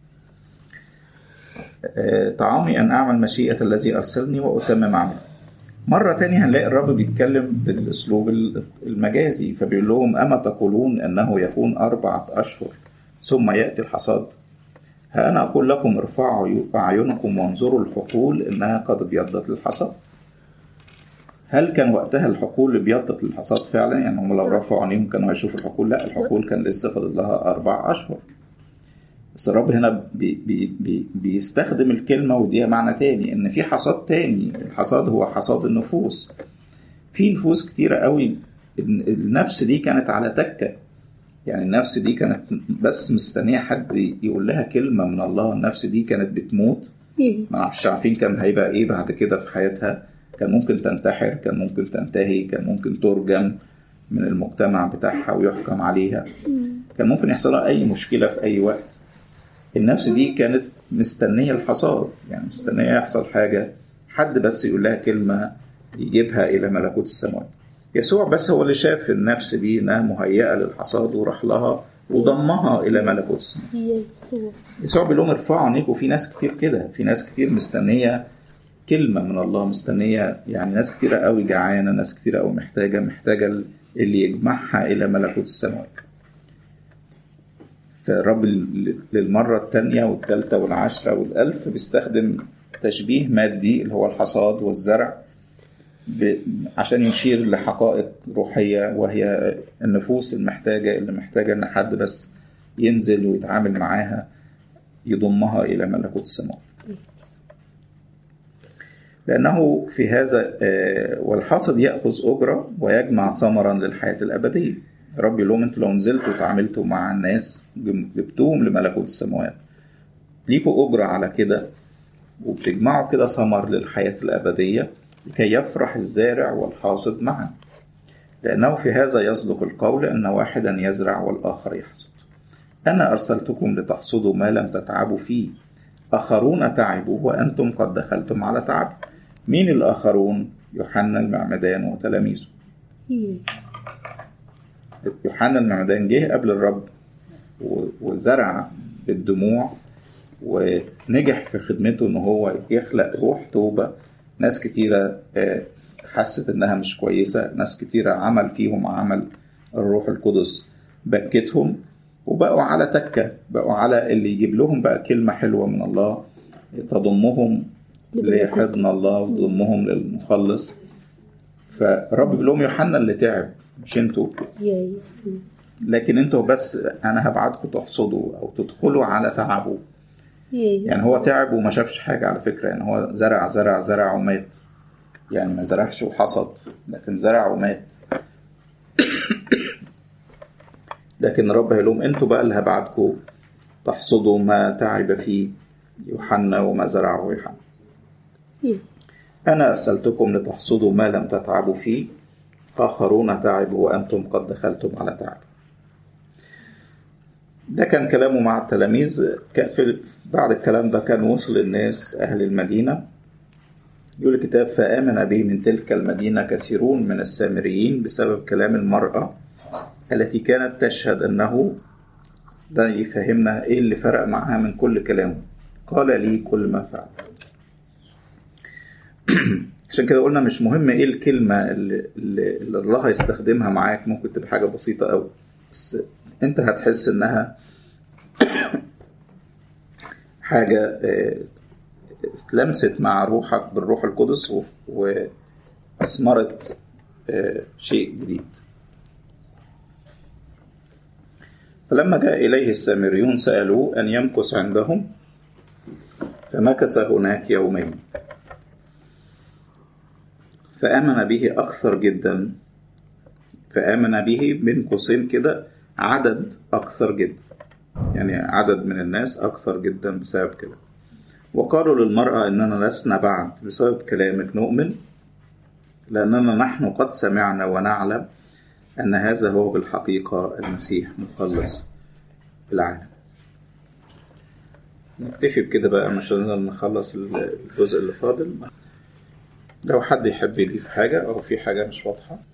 آه، طعامي ان اعمل مشيئه الذي ارسلني واتمم عمله مرة تانية هنلاقي الرب بيتكلم بالأسلوب المجازي فبيقول لهم أما تقولون أنه يكون أربعة أشهر ثم يأتي الحصاد ها أنا أقول لكم ارفعوا أعينكم وانظروا الحقول إنها قد ابيضت للحصاد هل كان وقتها الحقول ابيضت للحصاد فعلا يعني هم لو رفعوا عينيهم كانوا هيشوفوا الحقول لا الحقول كان لسه فاضل لها أربع أشهر بس الرب هنا بي بي بي بيستخدم الكلمة وديها معنى تاني إن في حصاد تاني الحصاد هو حصاد النفوس في نفوس كتيرة قوي ال- النفس دي كانت على تكة يعني النفس دي كانت بس مستنية حد يقول لها كلمة من الله النفس دي كانت بتموت ما مش عارفين كان هيبقى ايه بعد كده في حياتها كان ممكن تنتحر كان ممكن تنتهي كان ممكن ترجم من المجتمع بتاعها ويحكم عليها كان ممكن يحصل لها اي مشكله في اي وقت النفس دي كانت مستنيه الحصاد يعني مستنيه يحصل حاجه حد بس يقول لها كلمه يجيبها الى ملكوت السماوات يسوع بس هو اللي شاف النفس دي انها مهيئه للحصاد وراح لها وضمها الى ملكوت السماوات هي يسوع يسوع بيقول لهم ارفعوا عينيكم في ناس كتير كده في ناس كتير مستنيه كلمه من الله مستنيه يعني ناس كتيره قوي جعانه ناس كتيره قوي محتاجه محتاجه اللي يجمعها الى ملكوت السماوات فالرب ل- للمره الثانيه والثالثه والعشره والالف بيستخدم تشبيه مادي اللي هو الحصاد والزرع ب- عشان يشير لحقائق روحيه وهي النفوس المحتاجه اللي محتاجه ان حد بس ينزل ويتعامل معاها يضمها إلى ملكوت السماوات لأنه في هذا آه، والحاصد يأخذ أجرة ويجمع ثمرا للحياة الأبدية رب يقول لهم انتوا لو نزلتوا وتعاملتوا مع الناس جبتوهم لملكوت السماوات ليكوا أجرة على كده وبتجمعوا كده ثمر للحياة الأبدية لكي يفرح الزارع والحاصد معا لأنه في هذا يصدق القول أن واحدا يزرع والآخر يحصد أنا أرسلتكم لتحصدوا ما لم تتعبوا فيه آخرون تعبوا وأنتم قد دخلتم على تعب مين الآخرون؟ يوحنا المعمدان وتلاميذه يوحنا المعمدان جه قبل الرب وزرع بالدموع ونجح في خدمته ان هو يخلق روح توبه ناس كتيره حست انها مش كويسه ناس كتيره عمل فيهم عمل الروح القدس بكتهم وبقوا على تكه بقوا على اللي يجيب لهم بقى كلمه حلوه من الله تضمهم لحضن الله وتضمهم للمخلص فرب بيقول لهم يوحنا اللي تعب مش انتوا لكن انتوا بس انا هبعتكم تحصدوا او تدخلوا على تعبه يعني هو تعب وما شافش حاجة على فكرة يعني هو زرع زرع زرع ومات يعني ما زرعش وحصد لكن زرع ومات لكن رب هيقول لهم انتوا بقى اللي هبعتكم تحصدوا ما تعب فيه يوحنا وما زرعه يوحنا أنا أرسلتكم لتحصدوا ما لم تتعبوا فيه آخرون تعبوا وأنتم قد دخلتم على تعب ده كان كلامه مع التلاميذ في بعد الكلام ده كان وصل الناس أهل المدينة يقول الكتاب فآمن به من تلك المدينة كثيرون من السامريين بسبب كلام المرأة التي كانت تشهد أنه ده يفهمنا إيه اللي فرق معها من كل كلامه قال لي كل ما فعل عشان كده قلنا مش مهم ايه الكلمة اللي, اللي الله هيستخدمها معاك ممكن تبقى حاجة بسيطة قوي بس انت هتحس انها حاجة اتلمست مع روحك بالروح القدس وأثمرت شيء جديد فلما جاء إليه السامريون سألوه أن يمكث عندهم فمكث هناك يومين فآمن به أكثر جدا فآمن به بين قوسين كده عدد أكثر جدا يعني عدد من الناس أكثر جدا بسبب كده وقالوا للمرأة إننا لسنا بعد بسبب كلامك نؤمن لأننا نحن قد سمعنا ونعلم أن هذا هو بالحقيقة المسيح مخلص العالم نكتفي بكده بقى مش هنقدر نخلص الجزء اللي فاضل لو حد يحب يضيف حاجة أو في حاجة مش واضحة